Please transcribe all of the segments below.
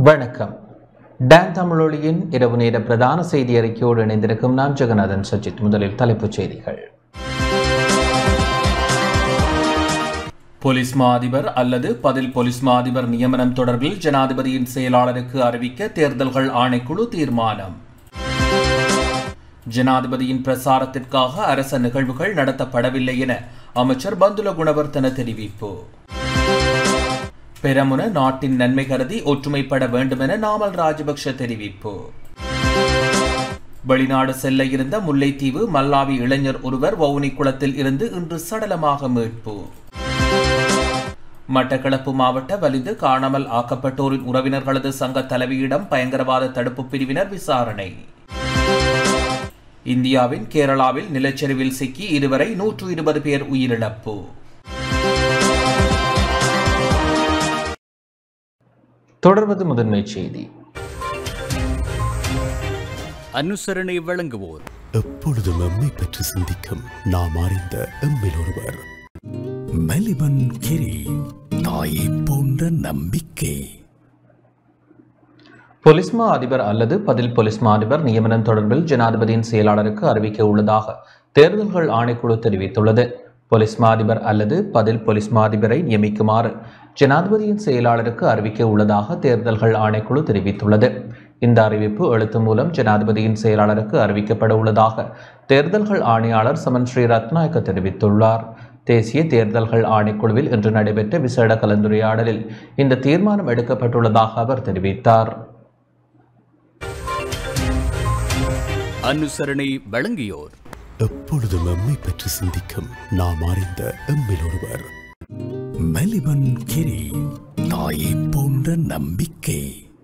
வணக்கம் டான் தமிழொலியின் இரவு நேர பிரதான செய்தி அறிக்கையோடு இணைந்திருக்கும் நான் ஜெகநாதன் சஜித் முதலில் தலைப்புச் செய்திகள் போலீஸ் மா அதிபர் அல்லது பதில் போலீஸ் மா அதிபர் நியமனம் தொடர்பில் ஜனாதிபதியின் செயலாளருக்கு அறிவிக்க தேர்தல்கள் ஆணைக்குழு தீர்மானம் ஜனாதிபதியின் பிரசாரத்திற்காக அரச நிகழ்வுகள் நடத்தப்படவில்லை என அமைச்சர் பந்துல குணவர்த்தன தெரிவிப்பு பெரமுன நாட்டின் நன்மை கருதி ஒற்றுமைப்பட வேண்டுமென நாமல் ராஜபக்ஷ தெரிவிப்பு வெளிநாடு செல்ல இருந்த முல்லைத்தீவு மல்லாவி இளைஞர் ஒருவர் வவுனி குளத்தில் இருந்து இன்று சடலமாக மீட்பு மட்டக்களப்பு மாவட்ட வலிந்து காணாமல் ஆக்கப்பட்டோரின் உறவினர்களது சங்க தலைவியிடம் பயங்கரவாத தடுப்பு பிரிவினர் விசாரணை இந்தியாவின் கேரளாவில் நிலச்சரிவில் சிக்கி இதுவரை நூற்று இருபது பேர் உயிரிழப்பு தொடர்வது முதன்மை செய்தி அனுசரணை வழங்குவோர் எப்பொழுதும் எம்மை பற்றி சிந்திக்கும் நாம் அறிந்த எம்மில் ஒருவர் மெலிபன் கிரி தாயை போன்ற நம்பிக்கை பொலிஸ்மா அதிபர் அல்லது பதில் பொலிஸ்மா அதிபர் நியமனம் தொடர்பில் ஜனாதிபதியின் செயலாளருக்கு அறிவிக்க உள்ளதாக தேர்தல்கள் ஆணைக்குழு தெரிவித்துள்ளது பொலிஸ்மா அதிபர் அல்லது பதில் பொலிஸ்மா அதிபரை நியமிக்குமாறு ஜனாதிபதியின் செயலாளருக்கு அறிவிக்க உள்ளதாக தேர்தல்கள் ஆணைக்குழு தெரிவித்துள்ளது இந்த அறிவிப்பு எழுத்து மூலம் ஜனாதிபதியின் செயலாளருக்கு அறிவிக்கப்பட உள்ளதாக தேர்தல்கள் ஆணையாளர் சமன் ஸ்ரீ ரத்நாயக்க தெரிவித்துள்ளார் தேசிய தேர்தல்கள் ஆணைக்குழுவில் இன்று நடைபெற்ற விசேட கலந்துரையாடலில் இந்த தீர்மானம் எடுக்கப்பட்டுள்ளதாக அவர் தெரிவித்தார் அனுசரணை வழங்கியோர் எப்பொழுதும் எம்மை பற்றி சிந்திக்கும் நாம் அறிந்த எம்மில் ஒருவர் மெலிபன் கிரி தாயை போன்ற நம்பிக்கை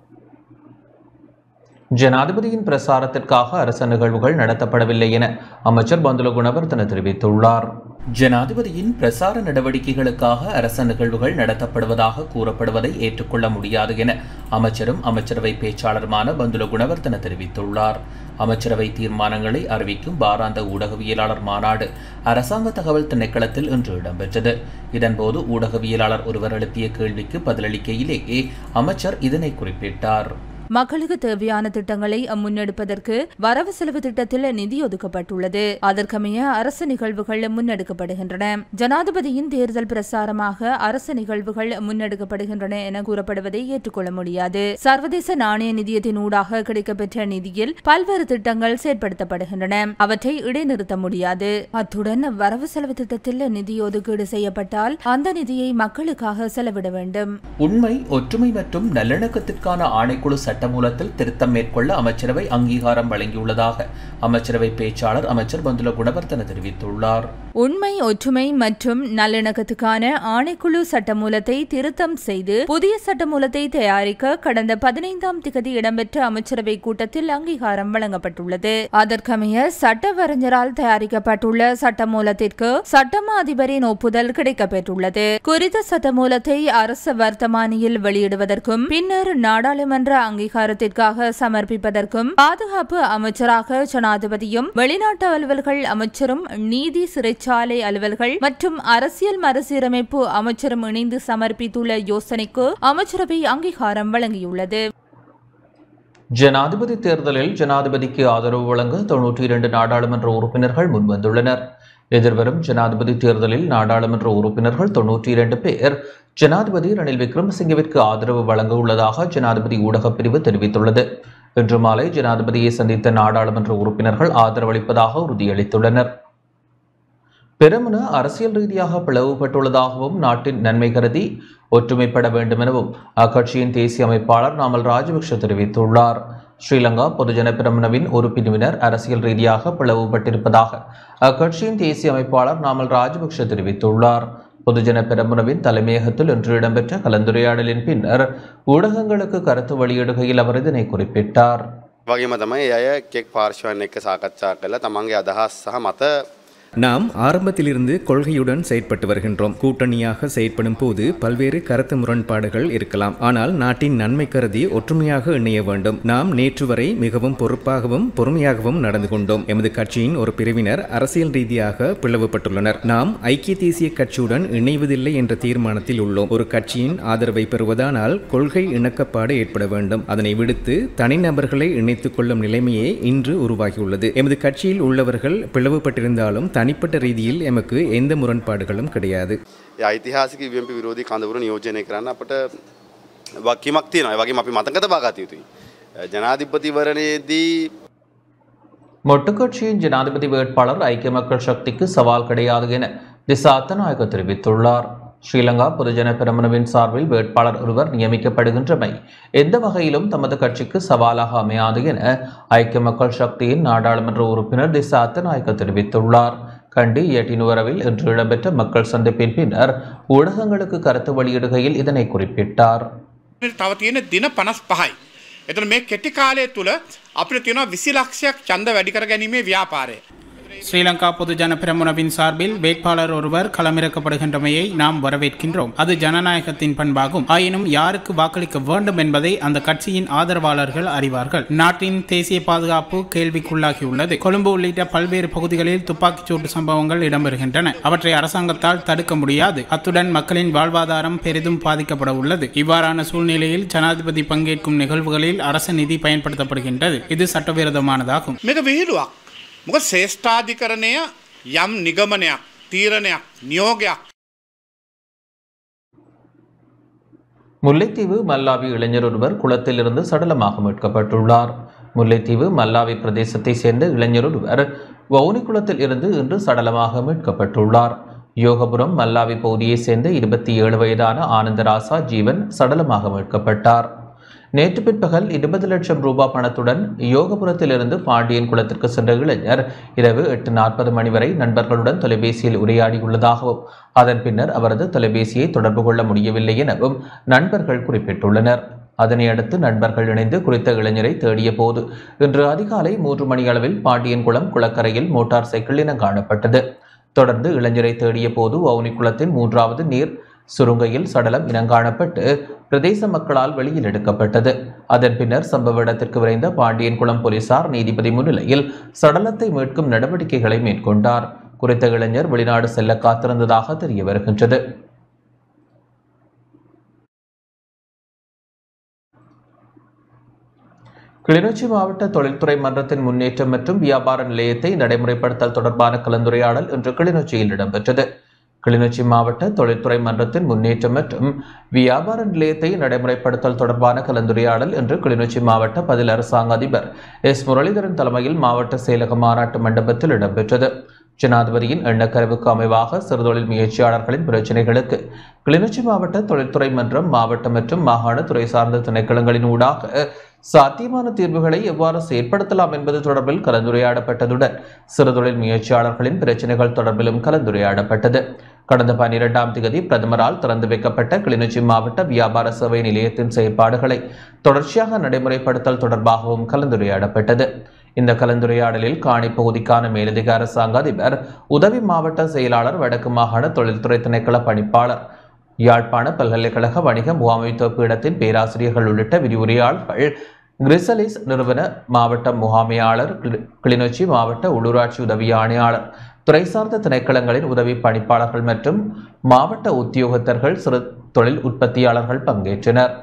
ஜனாதிபதியின் பிரசாரத்திற்காக அரச நிகழ்வுகள் நடத்தப்படவில்லை என அமைச்சர் பந்துல குணவர்தன தெரிவித்துள்ளார் ஜனாதிபதியின் பிரசார நடவடிக்கைகளுக்காக அரச நிகழ்வுகள் நடத்தப்படுவதாக கூறப்படுவதை ஏற்றுக்கொள்ள முடியாது என அமைச்சரும் அமைச்சரவை பேச்சாளருமான பந்துல குணவர்தன தெரிவித்துள்ளார் அமைச்சரவை தீர்மானங்களை அறிவிக்கும் வாராந்த ஊடகவியலாளர் மாநாடு அரசாங்க தகவல் திணைக்களத்தில் இன்று இடம்பெற்றது இதன்போது ஊடகவியலாளர் ஒருவர் எழுப்பிய கேள்விக்கு பதிலளிக்கையிலேயே அமைச்சர் இதனை குறிப்பிட்டார் மக்களுக்கு தேவையான திட்டங்களை முன்னெடுப்பதற்கு வரவு செலவு திட்டத்தில் நிதி ஒதுக்கப்பட்டுள்ளது அதற்கமைய அரசு நிகழ்வுகள் முன்னெடுக்கப்படுகின்றன ஜனாதிபதியின் தேர்தல் பிரசாரமாக அரசு நிகழ்வுகள் முன்னெடுக்கப்படுகின்றன என கூறப்படுவதை ஏற்றுக்கொள்ள முடியாது சர்வதேச நாணய நிதியத்தின் ஊடாக கிடைக்கப்பெற்ற நிதியில் பல்வேறு திட்டங்கள் செயற்படுத்தப்படுகின்றன அவற்றை இடைநிறுத்த முடியாது அத்துடன் வரவு செலவு திட்டத்தில் நிதி ஒதுக்கீடு செய்யப்பட்டால் அந்த நிதியை மக்களுக்காக செலவிட வேண்டும் உண்மை ஒற்றுமை மற்றும் நல்லிணக்கத்திற்கான ஆணைக்குழு சட்டமூலத்தில் திருத்தம் மேற்கொள்ள அமைச்சரவை அங்கீகாரம் வழங்கியுள்ளதாக அமைச்சரவை பேச்சாளர் அமைச்சர் பந்துல குணவர்த்தன தெரிவித்துள்ளார் உண்மை ஒற்றுமை மற்றும் நல்லிணக்கத்துக்கான ஆணைக்குழு சட்டமூலத்தை திருத்தம் செய்து புதிய சட்டமூலத்தை தயாரிக்க கடந்த பதினைந்தாம் திகதி இடம்பெற்ற அமைச்சரவை கூட்டத்தில் அங்கீகாரம் வழங்கப்பட்டுள்ளது அதற்கமைய சட்டவறிஞரால் தயாரிக்கப்பட்டுள்ள சட்டமூலத்திற்கு சட்டமா அதிபரின் ஒப்புதல் கிடைக்கப்பெற்றுள்ளது குறித்த சட்டமூலத்தை அரசு வர்த்தமானியில் வெளியிடுவதற்கும் பின்னர் நாடாளுமன்ற அங்கீகாரத்திற்காக சமர்ப்பிப்பதற்கும் பாதுகாப்பு அமைச்சராக ஜனாதிபதியும் வெளிநாட்டு அலுவல்கள் அமைச்சரும் நீதி சிறைச்சாலை அலுவல்கள் மற்றும் அரசியல் மறுசீரமைப்பு அமைச்சரும் இணைந்து சமர்ப்பித்துள்ள யோசனைக்கு அமைச்சரவை அங்கீகாரம் வழங்கியுள்ளது ஜனாதிபதி தேர்தலில் ஜனாதிபதிக்கு ஆதரவு வழங்க தொன்னூற்றி இரண்டு நாடாளுமன்ற உறுப்பினர்கள் முன்வந்துள்ளனர் எதிர்வரும் ஜனாதிபதி தேர்தலில் நாடாளுமன்ற உறுப்பினர்கள் தொன்னூற்றி இரண்டு பேர் ஜனாதிபதி ரணில் விக்ரமசிங்கவிற்கு ஆதரவு வழங்க உள்ளதாக ஜனாதிபதி ஊடகப் பிரிவு தெரிவித்துள்ளது இன்று மாலை ஜனாதிபதியை சந்தித்த நாடாளுமன்ற உறுப்பினர்கள் ஆதரவளிப்பதாக உறுதியளித்துள்ளனர் பெருமன அரசியல் ரீதியாக பிளவுபட்டுள்ளதாகவும் நாட்டின் நன்மை கருதி ஒற்றுமைப்பட வேண்டும் எனவும் அக்கட்சியின் தேசிய அமைப்பாளர் நாமல் ராஜபக்ஷ தெரிவித்துள்ளார் ஸ்ரீலங்கா பொதுஜன பிரமுனவின் ஒரு பிரிவினர் அரசியல் ரீதியாக பிளவுபட்டிருப்பதாக அக்கட்சியின் தேசிய அமைப்பாளர் நாமல் ராஜபக்ஷ தெரிவித்துள்ளார் பொதுஜன பெரமுனவின் தலைமையகத்தில் இன்று இடம்பெற்ற கலந்துரையாடலின் பின்னர் ஊடகங்களுக்கு கருத்து வெளியிடுகையில் அவர் இதனை குறிப்பிட்டார் වගේම තමයි අය කෙක් පාර්ශවයන් එක්ක සාකච්ඡා කළ තමන්ගේ අදහස් සහ මත நாம் ஆரம்பத்திலிருந்து கொள்கையுடன் செயற்பட்டு வருகின்றோம் கூட்டணியாக செயற்படும் போது பல்வேறு கருத்து முரண்பாடுகள் இருக்கலாம் ஆனால் நாட்டின் நன்மை கருதி ஒற்றுமையாக இணைய வேண்டும் நாம் நேற்று வரை மிகவும் பொறுப்பாகவும் பொறுமையாகவும் நடந்து கொண்டோம் எமது கட்சியின் ஒரு பிரிவினர் அரசியல் ரீதியாக பிளவுபட்டுள்ளனர் நாம் ஐக்கிய தேசிய கட்சியுடன் இணைவதில்லை என்ற தீர்மானத்தில் உள்ளோம் ஒரு கட்சியின் ஆதரவை பெறுவதானால் கொள்கை இணக்கப்பாடு ஏற்பட வேண்டும் அதனை விடுத்து தனிநபர்களை இணைத்துக் கொள்ளும் நிலைமையே இன்று உருவாகியுள்ளது எமது கட்சியில் உள்ளவர்கள் பிளவுபட்டிருந்தாலும் தனிப்பட்ட ரீதியில் எமக்கு எந்த முரண்பாடுகளும் கிடையாது ඒ ඓතිහාසික වියම්පි විරෝධී කඳවුර නියෝජනය කරන්න අපට වක්කීමක් තියෙනවා. ඒ වගේම අපි මතක තබා ගත යුතුයි. ජනාධිපතිවරණයේදී மொட்டுக்கட்சியின் ஜனாதிபதி வேட்பாளர் ஐக்கிய மக்கள் சக்திக்கு சவால் கிடையாது என திசா அத்தநாயக்க தெரிவித்துள்ளார் ஸ்ரீலங்கா பொதுஜன பெரமுனவின் சார்பில் வேட்பாளர் ஒருவர் நியமிக்கப்படுகின்றமை எந்த வகையிலும் தமது கட்சிக்கு சவாலாக அமையாது என ஐக்கிய மக்கள் சக்தியின் நாடாளுமன்ற உறுப்பினர் திசா அத்தநாயக்க தெரிவித்துள்ளார் கண்டி ஏட்டினுவரவில் இன்று இடம்பெற்ற மக்கள் சந்திப்பின் பின்னர் ஊடகங்களுக்கு கருத்து வெளியிடுகையில் இதனை குறிப்பிட்டார் තව තියෙන දින පනස් පහයි. එතන මේ කෙටි කාලය තුළ අපිට තියෙනවා විසි ලක්ෂයක් චන්ද වැඩිකර ගැනීමේ ව්‍යාපාරය. ஸ்ரீலங்கா பொதுஜன பிரமுனவின் சார்பில் வேட்பாளர் ஒருவர் களமிறக்கப்படுகின்றமையை நாம் வரவேற்கின்றோம் அது ஜனநாயகத்தின் பண்பாகும் ஆயினும் யாருக்கு வாக்களிக்க வேண்டும் என்பதை அந்த கட்சியின் ஆதரவாளர்கள் அறிவார்கள் நாட்டின் தேசிய பாதுகாப்பு கேள்விக்குள்ளாகியுள்ளது கொழும்பு உள்ளிட்ட பல்வேறு பகுதிகளில் துப்பாக்கிச்சூட்டு சம்பவங்கள் இடம்பெறுகின்றன அவற்றை அரசாங்கத்தால் தடுக்க முடியாது அத்துடன் மக்களின் வாழ்வாதாரம் பெரிதும் பாதிக்கப்பட உள்ளது இவ்வாறான சூழ்நிலையில் ஜனாதிபதி பங்கேற்கும் நிகழ்வுகளில் அரசு நிதி பயன்படுத்தப்படுகின்றது இது சட்டவிரோதமானதாகும் මේක විහිළුවක්. මොක ශේෂ්ඨාධිකරණය යම් නිගමනයක් තීරණයක් නියෝගයක් முல்லைத்தீவு மல்லாவி இளைஞர் ஒருவர் குளத்திலிருந்து சடலமாக மீட்கப்பட்டுள்ளார் முல்லைத்தீவு மல்லாவி பிரதேசத்தை சேர்ந்த இளைஞர் ஒருவர் வவுனிக்குளத்தில் இருந்து இன்று சடலமாக மீட்கப்பட்டுள்ளார் யோகபுரம் மல்லாவி பகுதியைச் சேர்ந்த இருபத்தி ஏழு வயதான ஆனந்தராசா ஜீவன் சடலமாக மீட்கப்பட்டார் நேற்று பிற்பகல் இருபது லட்சம் ரூபாய் பணத்துடன் யோகபுரத்திலிருந்து பாண்டியன் குளத்திற்கு சென்ற இளைஞர் இரவு எட்டு நாற்பது மணி வரை நண்பர்களுடன் தொலைபேசியில் உரையாடியுள்ளதாகவும் அதன் பின்னர் அவரது தொலைபேசியை தொடர்பு கொள்ள முடியவில்லை எனவும் நண்பர்கள் குறிப்பிட்டுள்ளனர் அதனை அடுத்து நண்பர்கள் இணைந்து குறித்த இளைஞரை தேடிய போது இன்று அதிகாலை மூன்று மணி அளவில் பாண்டியன்குளம் குளக்கரையில் மோட்டார் சைக்கிள் இனம் காணப்பட்டது தொடர்ந்து இளைஞரை தேடிய போது வவுனிக்குளத்தின் மூன்றாவது நீர் சுருங்கையில் சடலம் இனங்காணப்பட்டு பிரதேச மக்களால் வெளியில் எடுக்கப்பட்டது அதன் பின்னர் சம்பவ இடத்திற்கு விரைந்த பாண்டியன்குளம் போலீசார் நீதிபதி முன்னிலையில் சடலத்தை மீட்கும் நடவடிக்கைகளை மேற்கொண்டார் குறித்த இளைஞர் வெளிநாடு செல்ல காத்திருந்ததாக தெரிய வருகின்றது கிளிநொச்சி மாவட்ட தொழில்துறை மன்றத்தின் முன்னேற்றம் மற்றும் வியாபார நிலையத்தை நடைமுறைப்படுத்தல் தொடர்பான கலந்துரையாடல் இன்று கிளிநொச்சியில் இடம்பெற்றது கிளிநொச்சி மாவட்ட தொழில்துறை மன்றத்தின் முன்னேற்றம் மற்றும் வியாபார நிலையத்தை நடைமுறைப்படுத்தல் தொடர்பான கலந்துரையாடல் இன்று கிளிநொச்சி மாவட்ட பதில் அரசாங்க அதிபர் எஸ் முரளிதரன் தலைமையில் மாவட்ட செயலக மாநாட்டு மண்டபத்தில் இடம்பெற்றது ஜனாதிபதியின் எண்ணக்கருவுக்கு அமைவாக சிறுதொழில் முயற்சியாளர்களின் பிரச்சினைகளுக்கு கிளிநொச்சி மாவட்ட தொழில்துறை மன்றம் மாவட்ட மற்றும் மாகாண துறை சார்ந்த திணைக்களங்களின் ஊடாக சாத்தியமான தீர்வுகளை எவ்வாறு செயற்படுத்தலாம் என்பது தொடர்பில் கலந்துரையாடப்பட்டதுடன் சிறுதொழில் முயற்சியாளர்களின் பிரச்சினைகள் தொடர்பிலும் கலந்துரையாடப்பட்டது கடந்த பனிரெண்டாம் தேதி பிரதமரால் திறந்து வைக்கப்பட்ட கிளிநொச்சி மாவட்ட வியாபார சேவை நிலையத்தின் செயற்பாடுகளை தொடர்ச்சியாக நடைமுறைப்படுத்தல் தொடர்பாகவும் கலந்துரையாடப்பட்டது இந்த கலந்துரையாடலில் காணி பகுதிக்கான மேலதிக அரசாங்க அதிபர் உதவி மாவட்ட செயலாளர் வடக்கு மாகாண தொழில்துறை திணைக்கள பணிப்பாளர் யாழ்ப்பாண பல்கலைக்கழக வணிக முகாமைத்துவ பீடத்தின் பேராசிரியர்கள் உள்ளிட்ட விரிவுரையாளர்கள் கிரிசலிஸ் நிறுவன மாவட்ட முகாமையாளர் கிளி- கிளிநொச்சி மாவட்ட உள்ளூராட்சி உதவி ஆணையாளர் துறை சார்ந்த திணைக்களங்களின் உதவி பணிப்பாளர்கள் மற்றும் மாவட்ட உத்தியோகத்தர்கள் சிறு தொழில் உற்பத்தியாளர்கள் பங்கேற்றனர்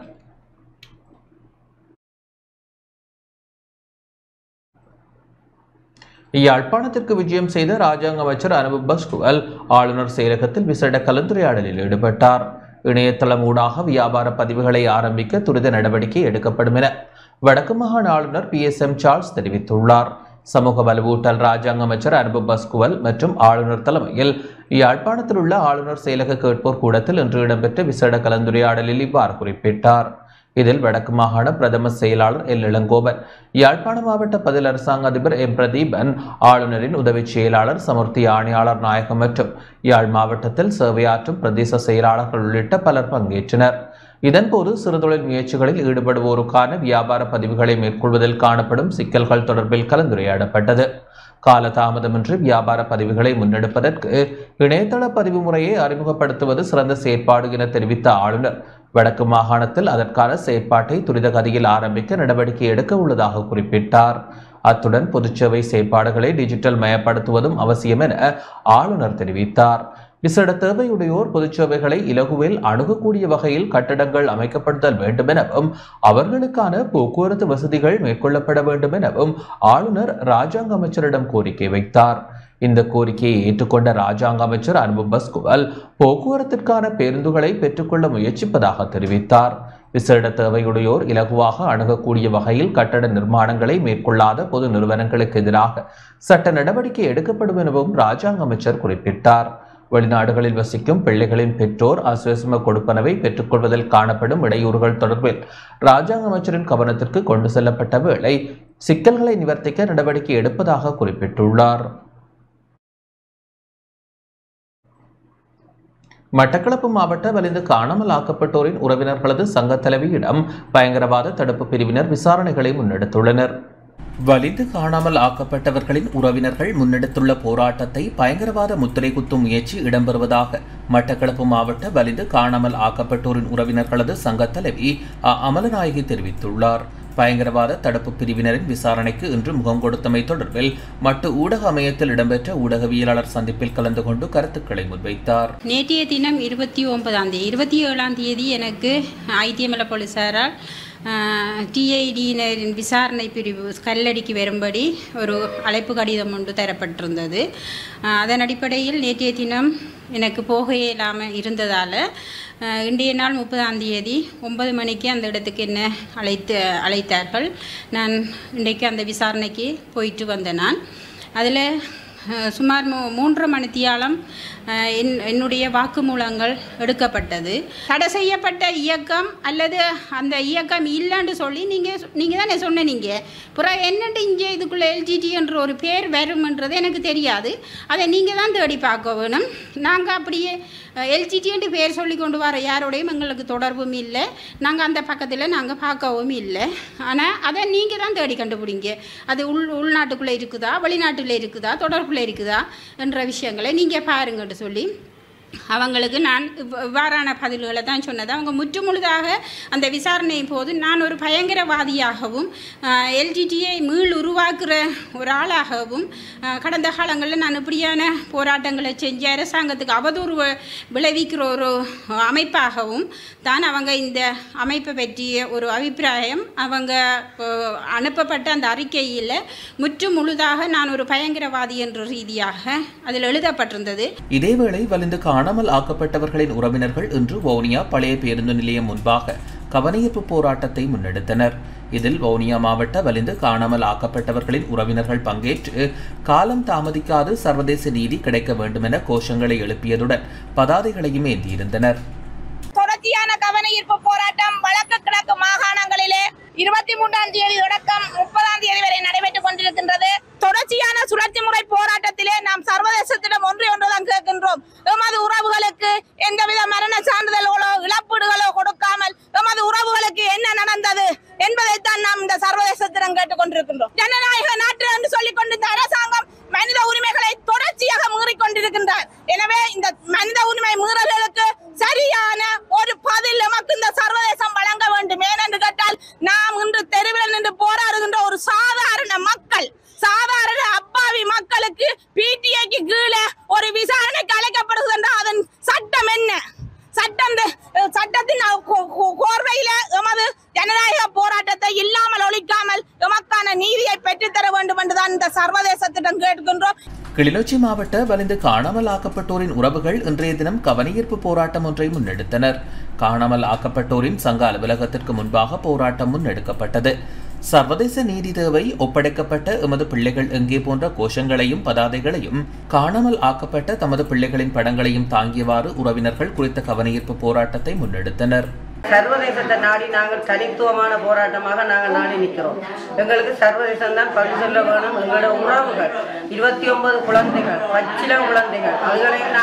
யாழ்ப்பாணத்திற்கு விஜயம் செய்த ராஜாங்க அமைச்சர் அனுபவ் பஸ்குவல் ஆளுநர் செயலகத்தில் விசேட கலந்துரையாடலில் ஈடுபட்டார் இணையதளம் ஊடாக வியாபார பதிவுகளை ஆரம்பிக்க துரித நடவடிக்கை எடுக்கப்படும் என வடக்கு மாகாண ஆளுநர் பி எஸ் எம் சார்ல்ஸ் தெரிவித்துள்ளார் சமூக வலுவூட்டல் ராஜாங்க அமைச்சர் அனுபவ் பஸ்குவல் மற்றும் ஆளுநர் தலைமையில் யாழ்ப்பாணத்தில் உள்ள ஆளுநர் செயலக கேட்போர் கூடத்தில் இன்று இடம்பெற்ற விசேட கலந்துரையாடலில் இவ்வாறு குறிப்பிட்டார் இதில் வடக்கு மாகாண பிரதம செயலாளர் எல் இளங்கோவன் யாழ்ப்பாண மாவட்ட பதில் அரசாங்க அதிபர் எம் பிரதீபன் ஆளுநரின் உதவி செயலாளர் சமுர்த்தி ஆணையாளர் நாயகம் மற்றும் யாழ் மாவட்டத்தில் சேவையாற்றும் பிரதேச செயலாளர்கள் உள்ளிட்ட பலர் பங்கேற்றனர் இதன்போது சிறுதொழில் முயற்சிகளில் ஈடுபடுவோருக்கான வியாபார பதிவுகளை மேற்கொள்வதில் காணப்படும் சிக்கல்கள் தொடர்பில் கலந்துரையாடப்பட்டது காலதாமதமின்றி வியாபார பதிவுகளை முன்னெடுப்பதற்கு இணையதள பதிவு முறையை அறிமுகப்படுத்துவது சிறந்த செயற்பாடு என தெரிவித்த ஆளுநர் வடக்கு மாகாணத்தில் அதற்கான செயற்பாட்டை துரித கதியில் ஆரம்பிக்க நடவடிக்கை எடுக்க உள்ளதாக குறிப்பிட்டார் அத்துடன் பொதுச்சேவை செயற்பாடுகளை டிஜிட்டல் மயப்படுத்துவதும் அவசியம் என ஆளுநர் தெரிவித்தார் விசேட தேவையுடையோர் பொதுச்சேவைகளை இலகுவில் அணுகக்கூடிய வகையில் கட்டடங்கள் அமைக்கப்படுதல் வேண்டும் எனவும் அவர்களுக்கான போக்குவரத்து வசதிகள் மேற்கொள்ளப்பட வேண்டும் எனவும் ஆளுநர் ராஜாங்க அமைச்சரிடம் கோரிக்கை வைத்தார் இந்த கோரிக்கையை ஏற்றுக்கொண்ட ராஜாங்க அமைச்சர் அன்பு பஸ்குவல் போக்குவரத்திற்கான பேருந்துகளை பெற்றுக்கொள்ள முயற்சிப்பதாக தெரிவித்தார் விசேட தேவையுடையோர் இலகுவாக அணுகக்கூடிய வகையில் கட்டட நிர்மாணங்களை மேற்கொள்ளாத பொது நிறுவனங்களுக்கு எதிராக சட்ட நடவடிக்கை எடுக்கப்படும் எனவும் ராஜாங்க அமைச்சர் குறிப்பிட்டார் வெளிநாடுகளில் வசிக்கும் பிள்ளைகளின் பெற்றோர் அசுவசம கொடுப்பனவை பெற்றுக்கொள்வதில் காணப்படும் இடையூறுகள் தொடர்பில் ராஜாங்க அமைச்சரின் கவனத்திற்கு கொண்டு செல்லப்பட்ட வேளை சிக்கல்களை நிவர்த்திக்க நடவடிக்கை எடுப்பதாக குறிப்பிட்டுள்ளார் மட்டக்களப்பு மாவட்ட வலிந்து காணாமல் ஆக்கப்பட்டோரின் உறவினர்களது சங்க தலைவியிடம் பயங்கரவாத தடுப்பு பிரிவினர் விசாரணைகளை முன்னெடுத்துள்ளனர் வலிந்து காணாமல் ஆக்கப்பட்டவர்களின் உறவினர்கள் முன்னெடுத்துள்ள போராட்டத்தை பயங்கரவாத முத்திரை குத்தும் முயற்சி இடம்பெறுவதாக மட்டக்களப்பு மாவட்ட வலிந்து காணாமல் ஆக்கப்பட்டோரின் உறவினர்களது சங்க தலைவி அ. அமலநாயகி தெரிவித்துள்ளார் பயங்கரவாத தடுப்பு பிரிவினரின் விசாரணைக்கு இன்று முகம் கொடுத்தமை தொடர்பில் மட்டு ஊடக அமையத்தில் இடம்பெற்ற ஊடகவியலாளர் சந்திப்பில் கலந்து கொண்டு கருத்துக்களை முன்வைத்தார் நேற்றைய தினம் இருபத்தி ஒன்பதாம் தேதி இருபத்தி ஏழாம் தேதி எனக்கு ஐத்தியமல போலீசாரால் டிஐடியினரின் விசாரணை பிரிவு கல்லடிக்கு வரும்படி ஒரு அழைப்பு கடிதம் ஒன்று தரப்பட்டிருந்தது அஹ், அதன் அடிப்படையில் நேற்றைய தினம் எனக்கு போக இயலாமல் இருந்ததால் அஹ், இன்றைய நாள் முப்பதாம் தேதி ஒன்பது மணிக்கு அந்த இடத்துக்கு என்ன அழைத்து அழைத்தார்கள் நான் இன்றைக்கு அந்த விசாரணைக்கு போயிட்டு வந்தேன் நான் அதில் அஹ், சுமார் மூ மூன்று மணித்தியாலம் அஹ், என் என்னுடைய வாக்குமூலங்கள் எடுக்கப்பட்டது தடை செய்யப்பட்ட இயக்கம் அல்லது அந்த இயக்கம் இல்லைன்னு சொல்லி நீங்கள் நீங்கள் தானே சொன்னீங்க புறம் என்னட்டு இங்கே இதுக்குள்ளே எல்ஜிடி என்ற ஒரு பேர் வரும்ன்றது எனக்கு தெரியாது அதை நீங்கள் தான் தேடி பார்க்க வேணும் நாங்கள் அப்படியே எல்ஜிடின்ட்டு பேர் சொல்லி கொண்டு வர யாரோடையும் எங்களுக்கு தொடர்பும் இல்லை நாங்கள் அந்த பக்கத்தில் நாங்கள் பார்க்கவும் இல்லை ஆனால் அதை நீங்கள் தான் தேடி கண்டுபிடிங்க அது உள் உள்நாட்டுக்குள்ளே இருக்குதா வெளிநாட்டில் இருக்குதா தொடர்புல இருக்குதா என்ற விஷயங்களை நீங்கள் பாருங்கன்னு சொல்லி அவங்களுக்கு நான் இவ்வ- இவ்வாறான பதில்களை தான் சொன்னது அவங்க முற்றுமுழுதாக அந்த விசாரணையின் போது நான் ஒரு பயங்கரவாதியாகவும் எல்ஜிடியை மீள் உருவாக்குற ஒரு ஆளாகவும் ஆஹ், கடந்த காலங்களில் நான் இப்படியான போராட்டங்களை செஞ்சு அரசாங்கத்துக்கு அவதூறு வ- விளைவிக்கிற ஒரு அமைப்பாகவும் தான் அவங்க இந்த அமைப்பை பற்றிய ஒரு அபிப்பிராயம் அவங்க ஆஹ், அனுப்பப்பட்ட அந்த அறிக்கையில் முற்று முழுதாக நான் ஒரு பயங்கரவாதி என்ற ரீதியாக அதில் எழுதப்பட்டிருந்தது இதேவேளை வலிந்து காணாமல் ஆக்கப்பட்டவர்களின் உறவினர்கள் இன்று வவுனியா பழைய பேருந்து நிலையம் முன்பாக கவனஈர்ப்பு போராட்டத்தை முன்னெடுத்தனர் இதில் வவுனியா மாவட்ட வலிந்து காணாமல் ஆக்கப்பட்டவர்களின் உறவினர்கள் பங்கேற்று காலம் தாமதிக்காது சர்வதேச நீதி கிடைக்க வேண்டுமென கோஷங்களை எழுப்பியதுடன் பதாதைகளையும் ஏந்தியிருந்தனர் தொடர்ச்சியான கவன ஈர்ப்பு போராட்டம் வடக்கு கிழக்கு மாகாணங்களிலே இருபத்தி மூன்றாம் தேதி தொடக்கம் முப்பதாம் தேதி வரை நடைபெற்றுக் கொண்டிருக்கின்றது தொடர்ச்சியான சுழற்சி முறை போராட்டத்திலே நாம் சர்வதேசத்திடம் ஒன்று ஒன்றுதான் கேட்கின்றோம் எமது உறவுகளுக்கு எந்தவித மரண சான்றிதழ்களோ இழப்பீடுகளோ கொடுக்காமல் எமது உறவுகளுக்கு என்ன நடந்தது என்பதைத்தான் நாம் இந்த சர்வதேசத்திடம் கேட்டுக் கொண்டிருக்கின்றோம் ஜனநாயக நாட்டு என்று சொல்லிக் கொண்டிருந்த அரசாங்கம் மனித உரிமைகளை தொடர்ச்சியாக மீறிக் கொண்டிருக்கின்றார் எனவே இந்த மனித உரிமை மீறல்களுக்கு சரியான ஒரு பதில் நமக்கு இந்த சர்வதேசம் வழங்க வேண்டும் ஏனென்று கேட்டால் நாம் இன்று தெருவில் நின்று போராடுகின்ற ஒரு சாதாரண மக்கள் சாதாரண அப்பாவி மக்களுக்கு பிடிஐக்கு கீழே ஒரு விசாரணைக்கு அழைக்கப்படுகின்ற அதன் சட்டம் என்ன சட்டம் அஹ், சட்டத்தின் அஹ், கோ- கோ- கோர்வையில எமது ஜனநாயக போராட்டத்தை இல்லாமல் ஒழிக்காமல் எமக்கான நீதியை பெற்றுத்தர வேண்டும் என்றுதான் இந்த சர்வதேசத்திடம் கேட்கின்றோம் கிளிநொச்சி மாவட்ட வலிந்து காணாமல் ஆக்கப்பட்டோரின் உறவுகள் இன்றைய தினம் கவனஈர்ப்பு போராட்டம் ஒன்றை முன்னெடுத்தனர் காணாமல் ஆக்கப்பட்டோரின் சங்க அலுவலகத்திற்கு முன்பாக போராட்டம் முன்னெடுக்கப்பட்டது சர்வதேச நீதி தேவை ஒப்படைக்கப்பட்ட எமது பிள்ளைகள் எங்கே போன்ற கோஷங்களையும் பதாதைகளையும் காணாமல் ஆக்கப்பட்ட தமது பிள்ளைகளின் படங்களையும் தாங்கியவாறு உறவினர்கள் குறித்த கவனஈர்ப்பு போராட்டத்தை முன்னெடுத்தனர் சர்வதேசத்தை நாடி நாங்கள் தனித்துவமான போராட்டமாக நாங்கள் நாடி நிற்கிறோம் எங்களுக்கு சர்வதேசம் தான் பழி சொல்ல வேணும் எங்களோட உறவுகள் இருபத்தி ஒன்பது குழந்தைகள் பச்சிலம் குழந்தைகள் அதுகளையும் நாங்கள்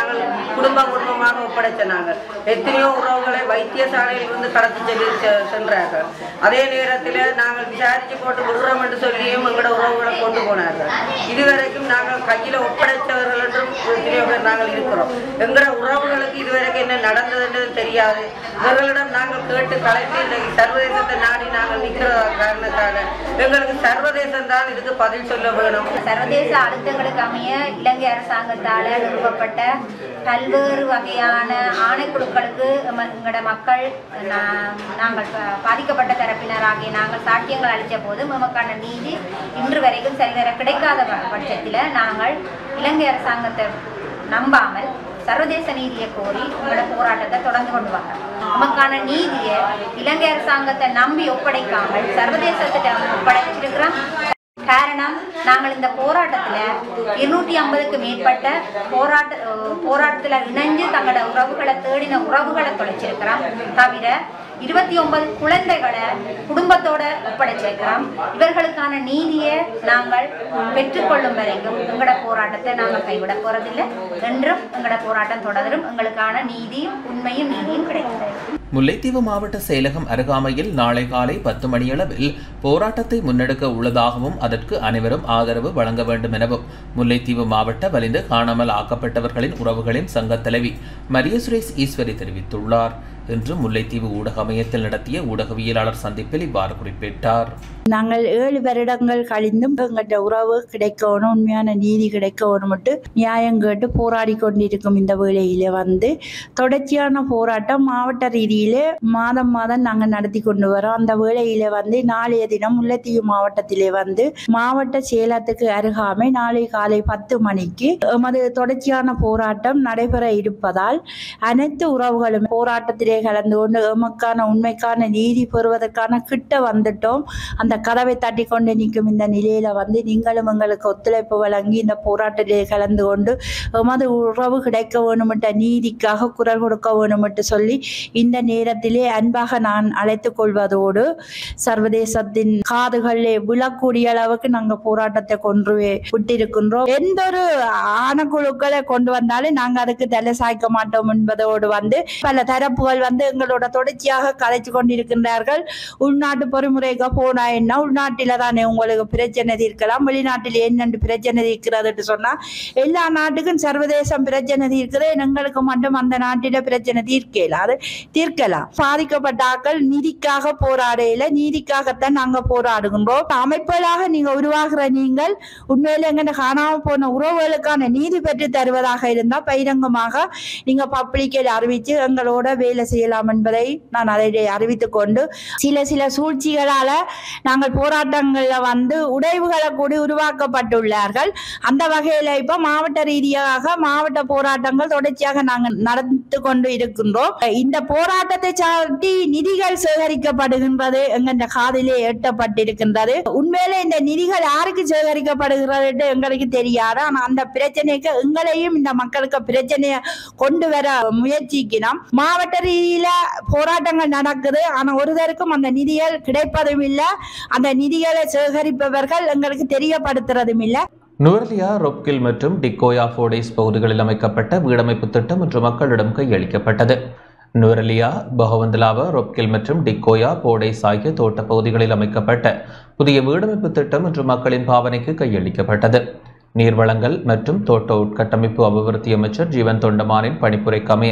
குடும்ப குடும்பமாக ஒப்படைச்ச நாங்கள் எத்தனையோ உறவுகளை வைத்தியசாலையில் இருந்து கடத்தி செல்லி செ- சென்றார்கள் அதே நேரத்தில் நாங்கள் விசாரிச்சு போட்டு விடுறோம் என்று சொல்லியும் எங்களோட உறவுகளை கொண்டு போனார்கள் இதுவரைக்கும் நாங்கள் கையில் ஒப்படைத்தவர்கள் என்றும் எத்தனையோ பேர் நாங்கள் இருக்கிறோம் எங்களோட உறவுகளுக்கு இதுவரைக்கும் என்ன நடந்ததுன்றது தெரியாது இவர்களிடம் நாங்கள் கேட்டு கலைத்து இன்றைக்கு சர்வதேசத்தை நாடி நாங்கள் நிற்கிற காரணத்தால எங்களுக்கு சர்வதேசம் தான் இதுக்கு பதில் சொல்ல வேணும் சர்வதேச அழுத்தங்களுக்கு அமைய இலங்கை அரசாங்கத்தால் நிறுவப்பட்ட பல்வேறு வகையான ஆணைக்குழுக்களுக்கு எம- எங்களோட மக்கள் நா- நாங்கள் ப- பாதிக்கப்பட்ட தரப்பினராகிய நாங்கள் சாட்சியங்கள் அளித்த போது எமக்கான நீதி இன்று வரைக்கும் சரிவர கிடைக்காத ப- பட்சத்தில் நாங்கள் இலங்கை அரசாங்கத்தை நம்பாமல் சர்வதேச நீதியை கோரி உங்களோட போராட்டத்தை தொடர்ந்து கொண்டு வரோம் நமக்கான நீதியை இலங்கை அரசாங்கத்தை நம்பி ஒப்படைக்காமல் சர்வதேசத்திடம் ஒப்படைச்சிருக்கிறோம் காரணம் நாங்கள் இந்த போராட்டத்தில் இருநூற்றி ஐம்பதுக்கு மேற்பட்ட போராட்ட அஹ், போராட்டத்தில் இணைஞ்சு தங்களோட உறவுகளை தேடின உறவுகளை தொலைச்சிருக்கிறோம் தவிர இருபத்தி ஒன்பது குழந்தைகளை குடும்பத்தோட ஒப்படைச்சிருக்கிறோம் இவர்களுக்கான நீதியை நாங்கள் பெற்றுக்கொள்ளும் வரைக்கும் எங்களோட போராட்டத்தை நாங்கள் கைவிட போறதில்லை என்றும் எங்களோட போராட்டம் தொடரும் எங்களுக்கான நீதியும் உண்மையும் நீதியும் கிடைக்கிறது முல்லைத்தீவு மாவட்ட செயலகம் அருகாமையில் நாளை காலை பத்து மணியளவில் போராட்டத்தை முன்னெடுக்க உள்ளதாகவும் அதற்கு அனைவரும் ஆதரவு வழங்க வேண்டும் எனவும் முல்லைத்தீவு மாவட்ட வலிந்து காணாமல் ஆக்கப்பட்டவர்களின் உறவுகளின் சங்கத் தலைவி மரிய சுரேஷ் ஈஸ்வரி தெரிவித்துள்ளார் இன்று முல்லைத்தீவு ஊடக மையத்தில் நடத்திய ஊடகவியலாளர் சந்திப்பில் இவ்வாறு குறிப்பிட்டார் நாங்கள் ஏழு வருடங்கள் கழிந்தும் எங்கள்கிட்ட உறவு கிடைக்கணும் உண்மையான நீதி கிடைக்கணும்ட்டு நியாயம் கேட்டு போராடி கொண்டிருக்கும் இந்த வேளையில வந்து தொடர்ச்சியான போராட்டம் மாவட்ட ரீதியிலே மாதம் மாதம் நாங்கள் நடத்தி கொண்டு வரோம் அந்த வேளையில வந்து நாளைய தினம் முல்லைத்தீவு மாவட்டத்திலே வந்து மாவட்ட செயலகத்துக்கு அருகாமை நாளை காலை பத்து மணிக்கு எமது தொடர்ச்சியான போராட்டம் நடைபெற இருப்பதால் அனைத்து உறவுகளும் போராட்டத்திலே கலந்து கொண்டு எமக்கான உண்மைக்கான நீதி பெறுவதற்கான கிட்ட வந்துட்டோம் அந்த கதவை தட்டி கொண்டு நிற்கும் இந்த நிலையில வந்து நீங்களும் எங்களுக்கு ஒத்துழைப்பு வழங்கி இந்த போராட்டத்திலே கலந்து கொண்டு எமது உறவு கிடைக்க வேணுமிட்ட நீதிக்காக குரல் கொடுக்க வேணுமிட்டு சொல்லி இந்த நேரத்திலே அன்பாக நான் அழைத்துக் கொள்வதோடு சர்வதேசத்தின் காதுகளிலே விழக்கூடிய அளவுக்கு நாங்கள் போராட்டத்தை கொன்று விட்டிருக்கின்றோம் எந்த ஒரு ஆணக்குழுக்களை கொண்டு வந்தாலும் நாங்கள் அதுக்கு தலை சாய்க்க மாட்டோம் என்பதோடு வந்து பல தரப்புகள் வந்து எங்களோட தொடர்ச்சியாக கதைச்சு கொண்டிருக்கின்றார்கள் உள்நாட்டு பொறிமுறைக்கு போனா என்ன உள்நாட்டில தானே உங்களுக்கு பிரச்சனை தீர்க்கலாம் வெளிநாட்டில் என்னென்று பிரச்சனை இருக்கிறதுன்னு சொன்னா எல்லா நாட்டுக்கும் சர்வதேசம் பிரச்சனை தீர்க்குது எங்களுக்கு மட்டும் அந்த நாட்டில பிரச்சனை தீர்க்கல அது தீர்க்கலாம் பாதிக்கப்பட்ட ஆட்கள் நிதிக்காக போராடையில நீதிக்காகத்தான் நாங்க போராடுகின்றோம் அமைப்புகளாக நீங்க உருவாகிற நீங்கள் உண்மையில எங்க காணாம போன உறவுகளுக்கான நீதி பெற்று தருவதாக இருந்தால் பகிரங்கமாக நீங்க பப்ளிக்கில் அறிவித்து எங்களோட வேலை செய்யலாம் என்பதை நான் அதை அறிவித்துக் கொண்டு சில சில சூழ்ச்சிகளால நாங்கள் போராட்டங்கள்ல வந்து உடைவுகளை கூடி உருவாக்கப்பட்டுள்ளார்கள் அந்த வகையில இப்ப மாவட்ட ரீதியாக மாவட்ட போராட்டங்கள் தொடர்ச்சியாக நாங்கள் நடந்து கொண்டு இருக்கின்றோம் இந்த போராட்டத்தை சாட்டி நிதிகள் சேகரிக்கப்படுகின்றது என்கின்ற காதிலே எட்டப்பட்டிருக்கின்றது உண்மையிலே இந்த நிதிகள் யாருக்கு சேகரிக்கப்படுகிறது எங்களுக்கு தெரியாது ஆனா அந்த பிரச்சனைக்கு எங்களையும் இந்த மக்களுக்கு பிரச்சனையை கொண்டு வர முயற்சிக்கணும் மாவட்ட ரீதியில போராட்டங்கள் நடக்குது ஆனா ஒருத்தருக்கும் அந்த நிதிகள் கிடைப்பதும் இல்லை அந்த நிதிகளை சேகரிப்பவர்கள் எங்களுக்கு தெரியப்படுத்துறதும் இல்லை நுவர்லியா ரொப்கில் மற்றும் டிக்கோயா ஃபோடேஸ் பகுதிகளில் அமைக்கப்பட்ட வீடமைப்பு திட்டம் இன்று மக்களிடம் கையளிக்கப்பட்டது நுவரலியா பகவந்தலாவா ரொப்கில் மற்றும் டிக்கோயா போடேஸ் ஆகிய தோட்ட பகுதிகளில் அமைக்கப்பட்ட புதிய வீடமைப்பு திட்டம் இன்று மக்களின் பாவனைக்கு கையளிக்கப்பட்டது நீர்வளங்கள் மற்றும் தோட்ட உட்கட்டமைப்பு அபிவிருத்தி அமைச்சர் ஜீவன் தொண்டமானின் பணிப்புரைக்கு அமைய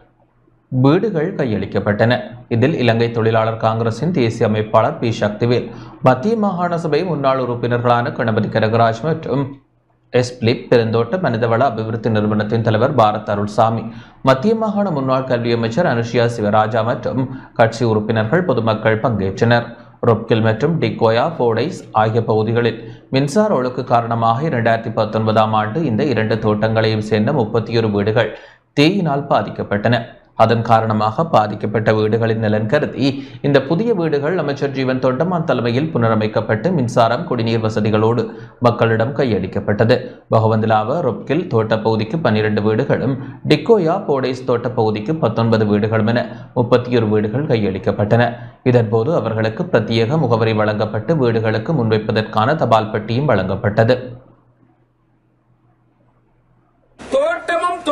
வீடுகள் கையளிக்கப்பட்டன இதில் இலங்கை தொழிலாளர் காங்கிரசின் தேசிய அமைப்பாளர் பி சக்திவேல் மத்திய மாகாண சபை முன்னாள் உறுப்பினர்களான கணபதி கனகராஜ் மற்றும் எஸ் பிலிப் பெருந்தோட்ட மனிதவள அபிவிருத்தி நிறுவனத்தின் தலைவர் பாரத் அருள்சாமி மத்திய மாகாண முன்னாள் கல்வி அமைச்சர் அனுஷியா சிவராஜா மற்றும் கட்சி உறுப்பினர்கள் பொதுமக்கள் பங்கேற்றனர் ரொப்கில் மற்றும் டிக்கோயா போடைஸ் ஆகிய பகுதிகளில் மின்சார ஒழுக்கு காரணமாக இரண்டாயிரத்தி பத்தொன்பதாம் ஆண்டு இந்த இரண்டு தோட்டங்களையும் சேர்ந்த முப்பத்தி ஒரு வீடுகள் தீயினால் பாதிக்கப்பட்டன அதன் காரணமாக பாதிக்கப்பட்ட வீடுகளின் நலன் கருதி இந்த புதிய வீடுகள் அமைச்சர் ஜீவன் தொண்டமான் தலைமையில் புனரமைக்கப்பட்டு மின்சாரம் குடிநீர் வசதிகளோடு மக்களிடம் கையளிக்கப்பட்டது பகவந்திலாவ ரொப்கில் தோட்ட பகுதிக்கு பன்னிரண்டு வீடுகளும் டிக்கோயா போடேஸ் தோட்ட பகுதிக்கு பத்தொன்பது வீடுகளும் என முப்பத்தி ஒரு வீடுகள் கையளிக்கப்பட்டன இதன்போது அவர்களுக்கு பிரத்யேக முகவரி வழங்கப்பட்டு வீடுகளுக்கு முன்வைப்பதற்கான தபால் பெட்டியும் வழங்கப்பட்டது தோட்டமும் தோட்ட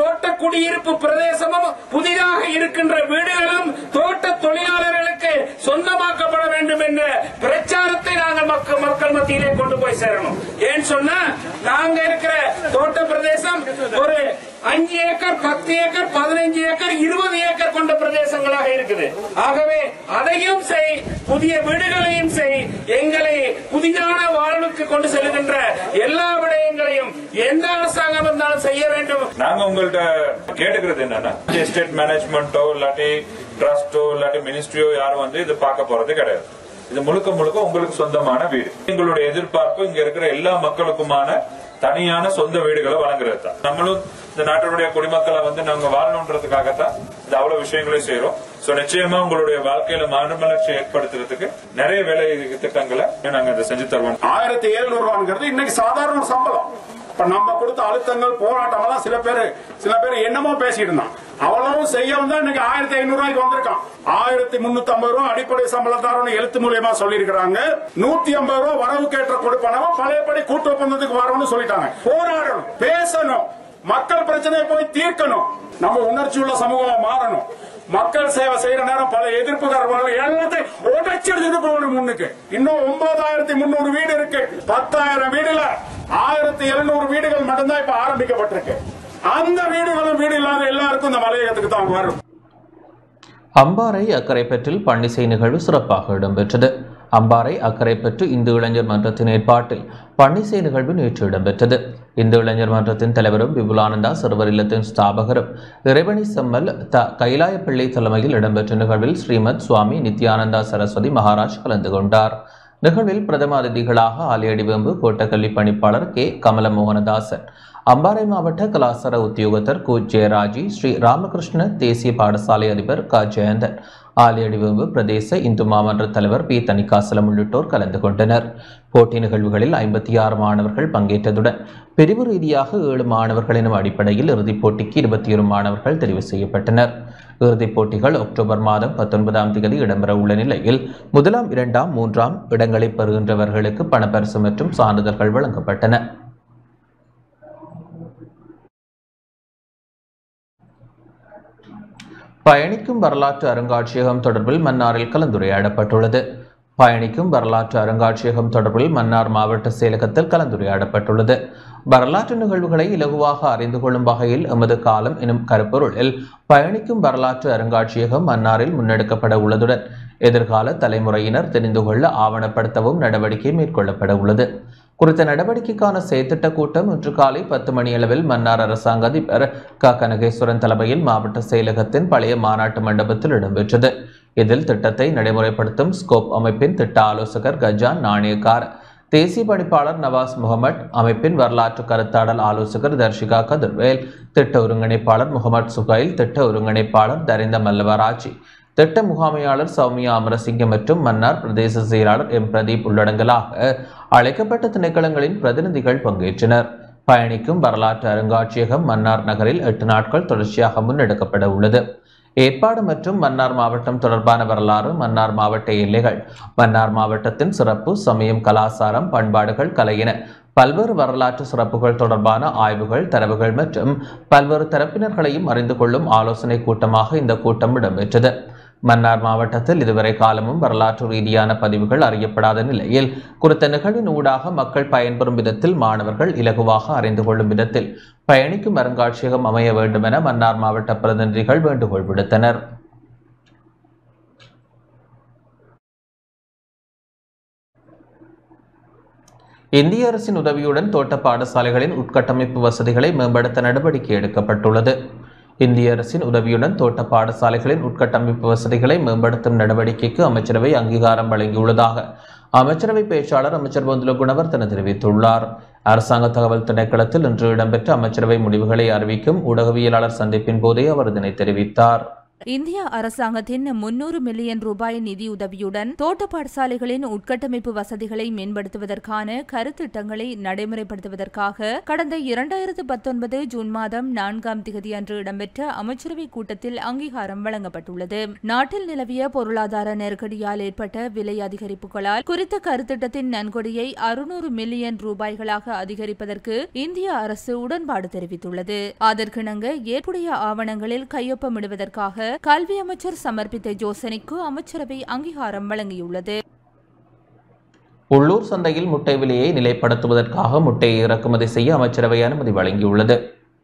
குடியிருப்பு பிரதேசமும் புதிதாக இருக்கின்ற வீடுகளும் தோட்ட தொழிலாளர்களுக்கு சொந்தமாக்கப்பட வேண்டும் என்ற பிரச்சாரத்தை நாங்கள் மக்கள் மக்கள் மத்தியிலே கொண்டு போய் சேரணும் ஏன்னு சொன்னா நாங்க இருக்கிற தோட்ட பிரதேசம் ஒரு அஞ்சு ஏக்கர் பத்து ஏக்கர் பதினைஞ்சு ஏக்கர் இருபது ஏக்கர் கொண்ட பிரதேசங்களாக இருக்குது ஆகவே அதையும் செய் புதிய வீடுகளையும் செய் எங்களை புதிதான வாழ்வுக்கு கொண்டு செல்கின்ற எல்லா விடயங்களையும் எந்த அரசாங்கம் இருந்தாலும் செய்ய வேண்டும் நாங்க உங்கள்ட்ட கேட்டுக்கிறது என்னன்னா எஸ்டேட் மேனேஜ்மெண்ட்டோ இல்லாட்டி ட்ரஸ்டோ இல்லாட்டி மினிஸ்ட்ரியோ யாரும் வந்து இது பார்க்க போறது கிடையாது இது முழுக்க முழுக்க உங்களுக்கு சொந்தமான வீடு எங்களுடைய எதிர்பார்ப்பு இங்க இருக்கிற எல்லா மக்களுக்குமான தனியான சொந்த வீடுகளை வழங்குறது தான் நம்மளும் இந்த நாட்டினுடைய குடிமக்களை வந்து நாங்க வாழணுன்றதுக்காகத்தான் இந்த அவ்வளவு விஷயங்களையும் செய்யறோம் சோ நிச்சயமா உங்களுடைய வாழ்க்கையில மறுமலர்ச்சி ஏற்படுத்துறதுக்கு நிறைய வேலை திட்டங்களை நாங்க இதை செஞ்சு தருவோம் ஆயிரத்தி எழுநூறு ரூபாங்கிறது இன்னைக்கு சாதாரண ஒரு சம்பளம் இப்ப நம்ம கொடுத்த அழுத்தங்கள் போராட்டம் எல்லாம் சில பேர் சில பேர் என்னமோ பேசிட்டு இருந்தான் அவ்வளவும் செய்யவும் தான் இன்னைக்கு ஆயிரத்தி ஐநூறு ரூபாய்க்கு வந்திருக்கான் ஆயிரத்தி முன்னூத்தி ஐம்பது ரூபாய் அடிப்படை சம்பளத்தாரோட எழுத்து மூலியமா சொல்லியிருக்கிறாங்க நூத்தி ஐம்பது ரூபாய் வரவுக்கேற்ற கொடுப்பனவும் பழையபடி கூட்டு ஒப்பந்தத்துக்கு வரணும்னு சொல்லிட்டாங்க போராடணும் பேசணும் மக்கள் பிரச்சனையை போய் தீர்க்கணும் நம்ம உணர்ச்சி உள்ள சமூகமா மாறணும் மக்கள் சேவை செய்யற நேரம் பல எதிர்ப்புகள் எல்லாத்தையும் உடைச்சு எடுத்துட்டு போகணும் முன்னுக்கு இன்னும் ஒன்பதாயிரத்தி முன்னூறு வீடு இருக்கு பத்தாயிரம் வீடுல ஆயிரத்தி எழுநூறு வீடுகள் மட்டும்தான் இப்ப ஆரம்பிக்கப்பட்டிருக்கு அந்த வீடுகளும் வீடு இல்லாத எல்லாருக்கும் இந்த மலையகத்துக்கு தான் வரும் அம்பாறை அக்கரைப்பற்றில் பன்னிசை நிகழ்வு சிறப்பாக இடம்பெற்றது அம்பாறை அக்கரைப்பற்று இந்து இளைஞர் மன்றத்தின் ஏற்பாட்டில் பன்னிசை நிகழ்வு நேற்று இடம்பெற்றது இந்து இளைஞர் மன்றத்தின் தலைவரும் விபுலானந்தா சிறுவர் இல்லத்தின் ஸ்தாபகரும் இறைவனி செம்மல் த கைலாய பிள்ளை தலைமையில் இடம்பெற்ற நிகழ்வில் ஸ்ரீமத் சுவாமி நித்யானந்தா சரஸ்வதி மகாராஜ் கலந்து கொண்டார் நிகழ்வில் பிரதம அதிதிகளாக ஆலியடிவேம்பு கோட்டக்கல்வி பணிப்பாளர் கே கமலமோகனதாசன் அம்பாறை மாவட்ட கலாசார உத்தியோகத்தர் கு ஜெயராஜி ஸ்ரீ ராமகிருஷ்ண தேசிய பாடசாலை அதிபர் க ஜெயந்தன் ஆலியடிவேம்பு பிரதேச இந்து மாமன்ற தலைவர் பி தணிகாசலம் உள்ளிட்டோர் கலந்து கொண்டனர் போட்டி நிகழ்வுகளில் ஐம்பத்தி ஆறு மாணவர்கள் பங்கேற்றதுடன் பிரிவு ரீதியாக ஏழு மாணவர்கள் எனும் அடிப்படையில் இறுதிப் போட்டிக்கு இருபத்தி ஒரு மாணவர்கள் தெரிவு செய்யப்பட்டனர் இறுதிப் போட்டிகள் அக்டோபர் மாதம் பத்தொன்பதாம் தேதி இடம்பெற உள்ள நிலையில் முதலாம் இரண்டாம் மூன்றாம் இடங்களை பெறுகின்றவர்களுக்கு பணப்பரிசு மற்றும் சான்றிதழ்கள் வழங்கப்பட்டன பயணிக்கும் வரலாற்று அருங்காட்சியகம் தொடர்பில் மன்னாரில் கலந்துரையாடப்பட்டுள்ளது பயணிக்கும் வரலாற்று அருங்காட்சியகம் தொடர்பில் மன்னார் மாவட்ட செயலகத்தில் கலந்துரையாடப்பட்டுள்ளது வரலாற்று நிகழ்வுகளை இலகுவாக அறிந்து கொள்ளும் வகையில் எமது காலம் எனும் கருப்பொருளில் பயணிக்கும் வரலாற்று அருங்காட்சியகம் மன்னாரில் முன்னெடுக்கப்பட உள்ளதுடன் எதிர்கால தலைமுறையினர் தெரிந்து கொள்ள ஆவணப்படுத்தவும் நடவடிக்கை மேற்கொள்ளப்பட உள்ளது குறித்த நடவடிக்கைக்கான செயற்திட்ட கூட்டம் இன்று காலை பத்து மணியளவில் மன்னார் அரசாங்க அதிபர் க கனகேஸ்வரன் தலைமையில் மாவட்ட செயலகத்தின் பழைய மாநாட்டு மண்டபத்தில் இடம்பெற்றது இதில் திட்டத்தை நடைமுறைப்படுத்தும் ஸ்கோப் அமைப்பின் திட்ட ஆலோசகர் கஜான் நாணயக்கார் தேசிய பணிப்பாளர் நவாஸ் முகமட் அமைப்பின் வரலாற்று கருத்தாடல் ஆலோசகர் தர்ஷிகா கதிர்வேல் திட்ட ஒருங்கிணைப்பாளர் முகமது சுகைல் திட்ட ஒருங்கிணைப்பாளர் தரிந்த மல்லவராஜி திட்ட முகாமையாளர் சௌமியா அமரசிங்கம் மற்றும் மன்னார் பிரதேச செயலாளர் எம் பிரதீப் உள்ளடங்கலாக அழைக்கப்பட்ட திணைக்களங்களின் பிரதிநிதிகள் பங்கேற்றனர் பயணிக்கும் வரலாற்று அருங்காட்சியகம் மன்னார் நகரில் எட்டு நாட்கள் தொடர்ச்சியாக முன்னெடுக்கப்பட உள்ளது ஏற்பாடு மற்றும் மன்னார் மாவட்டம் தொடர்பான வரலாறு மன்னார் மாவட்ட எல்லைகள் மன்னார் மாவட்டத்தின் சிறப்பு சமயம் கலாசாரம் பண்பாடுகள் கலை என பல்வேறு வரலாற்று சிறப்புகள் தொடர்பான ஆய்வுகள் தரவுகள் மற்றும் பல்வேறு தரப்பினர்களையும் அறிந்து கொள்ளும் ஆலோசனை கூட்டமாக இந்த கூட்டம் இடம்பெற்றது மன்னார் மாவட்டத்தில் இதுவரை காலமும் வரலாற்று ரீதியான பதிவுகள் அறியப்படாத நிலையில் குறித்த நிகழ்வின் ஊடாக மக்கள் பயன்பெறும் விதத்தில் மாணவர்கள் இலகுவாக அறிந்து கொள்ளும் விதத்தில் பயணிக்கும் அருங்காட்சியகம் அமைய வேண்டும் என மன்னார் மாவட்ட பிரதிநிதிகள் வேண்டுகோள் விடுத்தனர் இந்திய அரசின் உதவியுடன் தோட்ட பாடசாலைகளின் உட்கட்டமைப்பு வசதிகளை மேம்படுத்த நடவடிக்கை எடுக்கப்பட்டுள்ளது இந்திய அரசின் உதவியுடன் தோட்ட பாடசாலைகளின் உட்கட்டமைப்பு வசதிகளை மேம்படுத்தும் நடவடிக்கைக்கு அமைச்சரவை அங்கீகாரம் வழங்கியுள்ளதாக அமைச்சரவை பேச்சாளர் அமைச்சர் பொந்துல குணவர்தன தெரிவித்துள்ளார் அரசாங்க தகவல் திணைக்களத்தில் இன்று இடம்பெற்ற அமைச்சரவை முடிவுகளை அறிவிக்கும் ஊடகவியலாளர் சந்திப்பின் போதே அவர் இதனை தெரிவித்தார் இந்திய அரசாங்கத்தின் முன்னூறு மில்லியன் ரூபாய் நிதியுதவியுடன் தோட்ட பாடசாலைகளின் உட்கட்டமைப்பு வசதிகளை மேம்படுத்துவதற்கான கருத்திட்டங்களை நடைமுறைப்படுத்துவதற்காக கடந்த இரண்டாயிரத்து பத்தொன்பது ஜூன் மாதம் நான்காம் திகதி அன்று இடம்பெற்ற அமைச்சரவை கூட்டத்தில் அங்கீகாரம் வழங்கப்பட்டுள்ளது நாட்டில் நிலவிய பொருளாதார நெருக்கடியால் ஏற்பட்ட விலை அதிகரிப்புகளால் குறித்த கருத்திட்டத்தின் நன்கொடையை அறுநூறு மில்லியன் ரூபாய்களாக அதிகரிப்பதற்கு இந்திய அரசு உடன்பாடு தெரிவித்துள்ளது அதற்கிணங்க ஏற்புடைய ஆவணங்களில் கையொப்பமிடுவதற்காக கல்வி அமைச்சர் சமர்ப்பித்த யோசனைக்கு அமைச்சரவை அங்கீகாரம் வழங்கியுள்ளது உள்ளூர் சந்தையில் முட்டை விலையை நிலைப்படுத்துவதற்காக முட்டையை இறக்குமதி செய்ய அமைச்சரவை அனுமதி வழங்கியுள்ளது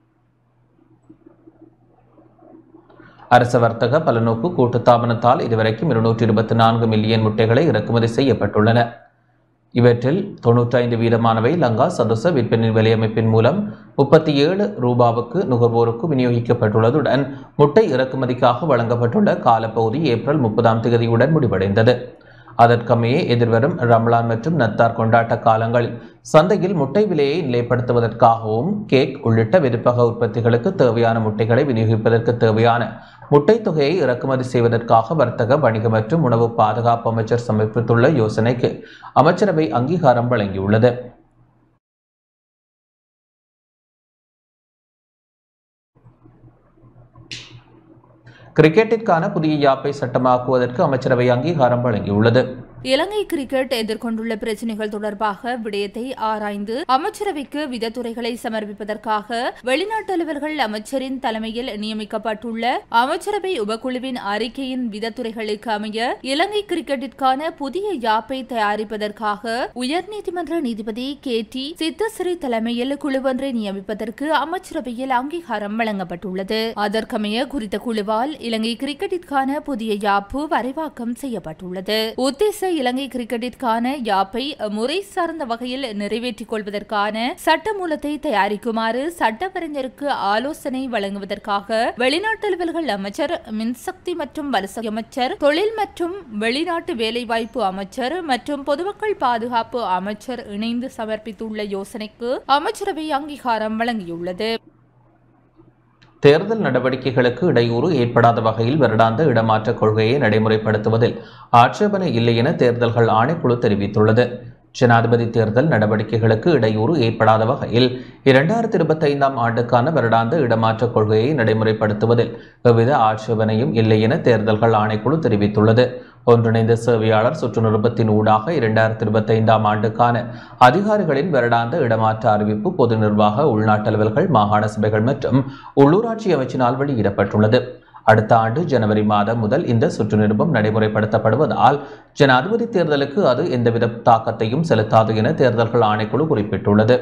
அரசு வர்த்தக பலநோக்கு கூட்டுத்தாபனத்தால் இதுவரைக்கும் இருநூற்றி இருபத்தி நான்கு மில்லியன் முட்டைகளை இறக்குமதி செய்யப்பட்டுள்ளன இவற்றில் தொன்னூற்றைந்து வீதமானவை லங்கா சதொச விற்பனை விலையமைப்பின் மூலம் முப்பத்தி ஏழு ரூபாவுக்கு நுகர்வோருக்கு விநியோகிக்கப்பட்டுள்ளதுடன் முட்டை இறக்குமதிக்காக வழங்கப்பட்டுள்ள காலப்பகுதி ஏப்ரல் முப்பதாம் தேதியுடன் முடிவடைந்தது அதற்கமையே எதிர்வரும் ரம்லான் மற்றும் நத்தார் கொண்டாட்ட காலங்களில் சந்தையில் முட்டை விலையை நிலைப்படுத்துவதற்காகவும் கேக் உள்ளிட்ட விருப்பக உற்பத்திகளுக்கு தேவையான முட்டைகளை விநியோகிப்பதற்கு தேவையான முட்டை தொகையை இறக்குமதி செய்வதற்காக வர்த்தக வணிக மற்றும் உணவு பாதுகாப்பு அமைச்சர் சமர்ப்பித்துள்ள யோசனைக்கு அமைச்சரவை அங்கீகாரம் வழங்கியுள்ளது கிரிக்கெட்டிற்கான புதிய யாப்பை சட்டமாக்குவதற்கு அமைச்சரவை அங்கீகாரம் வழங்கியுள்ளது இலங்கை கிரிக்கெட் எதிர்கொண்டுள்ள பிரச்சினைகள் தொடர்பாக விடயத்தை ஆராய்ந்து அமைச்சரவைக்கு விதத்துறைகளை சமர்ப்பிப்பதற்காக வெளிநாட்டு அலுவல்கள் அமைச்சரின் தலைமையில் நியமிக்கப்பட்டுள்ள அமைச்சரவை உபக்குழுவின் அறிக்கையின் விதத்துறைகளுக்கு அமைய இலங்கை கிரிக்கெட்டிற்கான புதிய யாப்பை தயாரிப்பதற்காக உயர்நீதிமன்ற நீதிபதி கே டி சித்தஸ்ரீ தலைமையில் குழுவொன்றை நியமிப்பதற்கு அமைச்சரவையில் அங்கீகாரம் வழங்கப்பட்டுள்ளது அதற்கமைய குறித்த குழுவால் இலங்கை கிரிக்கெட்டிற்கான புதிய யாப்பு வரைவாக்கம் செய்யப்பட்டுள்ளது உத்தேச இலங்கை கிரிக்கெட்டிற்கான யாப்பை முறை சார்ந்த வகையில் நிறைவேற்றிக் கொள்வதற்கான சட்டமூலத்தை தயாரிக்குமாறு சட்டவறிஞருக்கு ஆலோசனை வழங்குவதற்காக வெளிநாட்டு அலுவல்கள் அமைச்சர் மின்சக்தி மற்றும் வலுசக்தி அமைச்சர் தொழில் மற்றும் வெளிநாட்டு வேலைவாய்ப்பு அமைச்சர் மற்றும் பொதுமக்கள் பாதுகாப்பு அமைச்சர் இணைந்து சமர்ப்பித்துள்ள யோசனைக்கு அமைச்சரவை அங்கீகாரம் வழங்கியுள்ளது தேர்தல் நடவடிக்கைகளுக்கு இடையூறு ஏற்படாத வகையில் வருடாந்த இடமாற்ற கொள்கையை நடைமுறைப்படுத்துவதில் ஆட்சேபனை இல்லை என தேர்தல்கள் ஆணைக்குழு தெரிவித்துள்ளது ஜனாதிபதி தேர்தல் நடவடிக்கைகளுக்கு இடையூறு ஏற்படாத வகையில் இரண்டாயிரத்தி இருபத்தி ஐந்தாம் ஆண்டுக்கான வருடாந்த இடமாற்ற கொள்கையை நடைமுறைப்படுத்துவதில் எவ்வித ஆட்சேபனையும் இல்லை என தேர்தல்கள் ஆணைக்குழு தெரிவித்துள்ளது ஒன்றிணைந்த சேவையாளர் சுற்று நிருபத்தின் ஊடாக இரண்டாயிரத்தி இருபத்தி ஐந்தாம் ஆண்டுக்கான அதிகாரிகளின் வருடாந்த இடமாற்ற அறிவிப்பு பொது நிர்வாக உள்நாட்டு அலுவல்கள் மாகாண சபைகள் மற்றும் உள்ளூராட்சி அமைச்சினால் வெளியிடப்பட்டுள்ளது அடுத்த ஆண்டு ஜனவரி மாதம் முதல் இந்த சுற்று நிருபம் நடைமுறைப்படுத்தப்படுவதால் ஜனாதிபதி தேர்தலுக்கு அது எந்தவித தாக்கத்தையும் செலுத்தாது என தேர்தல்கள் ஆணைக்குழு குறிப்பிட்டுள்ளது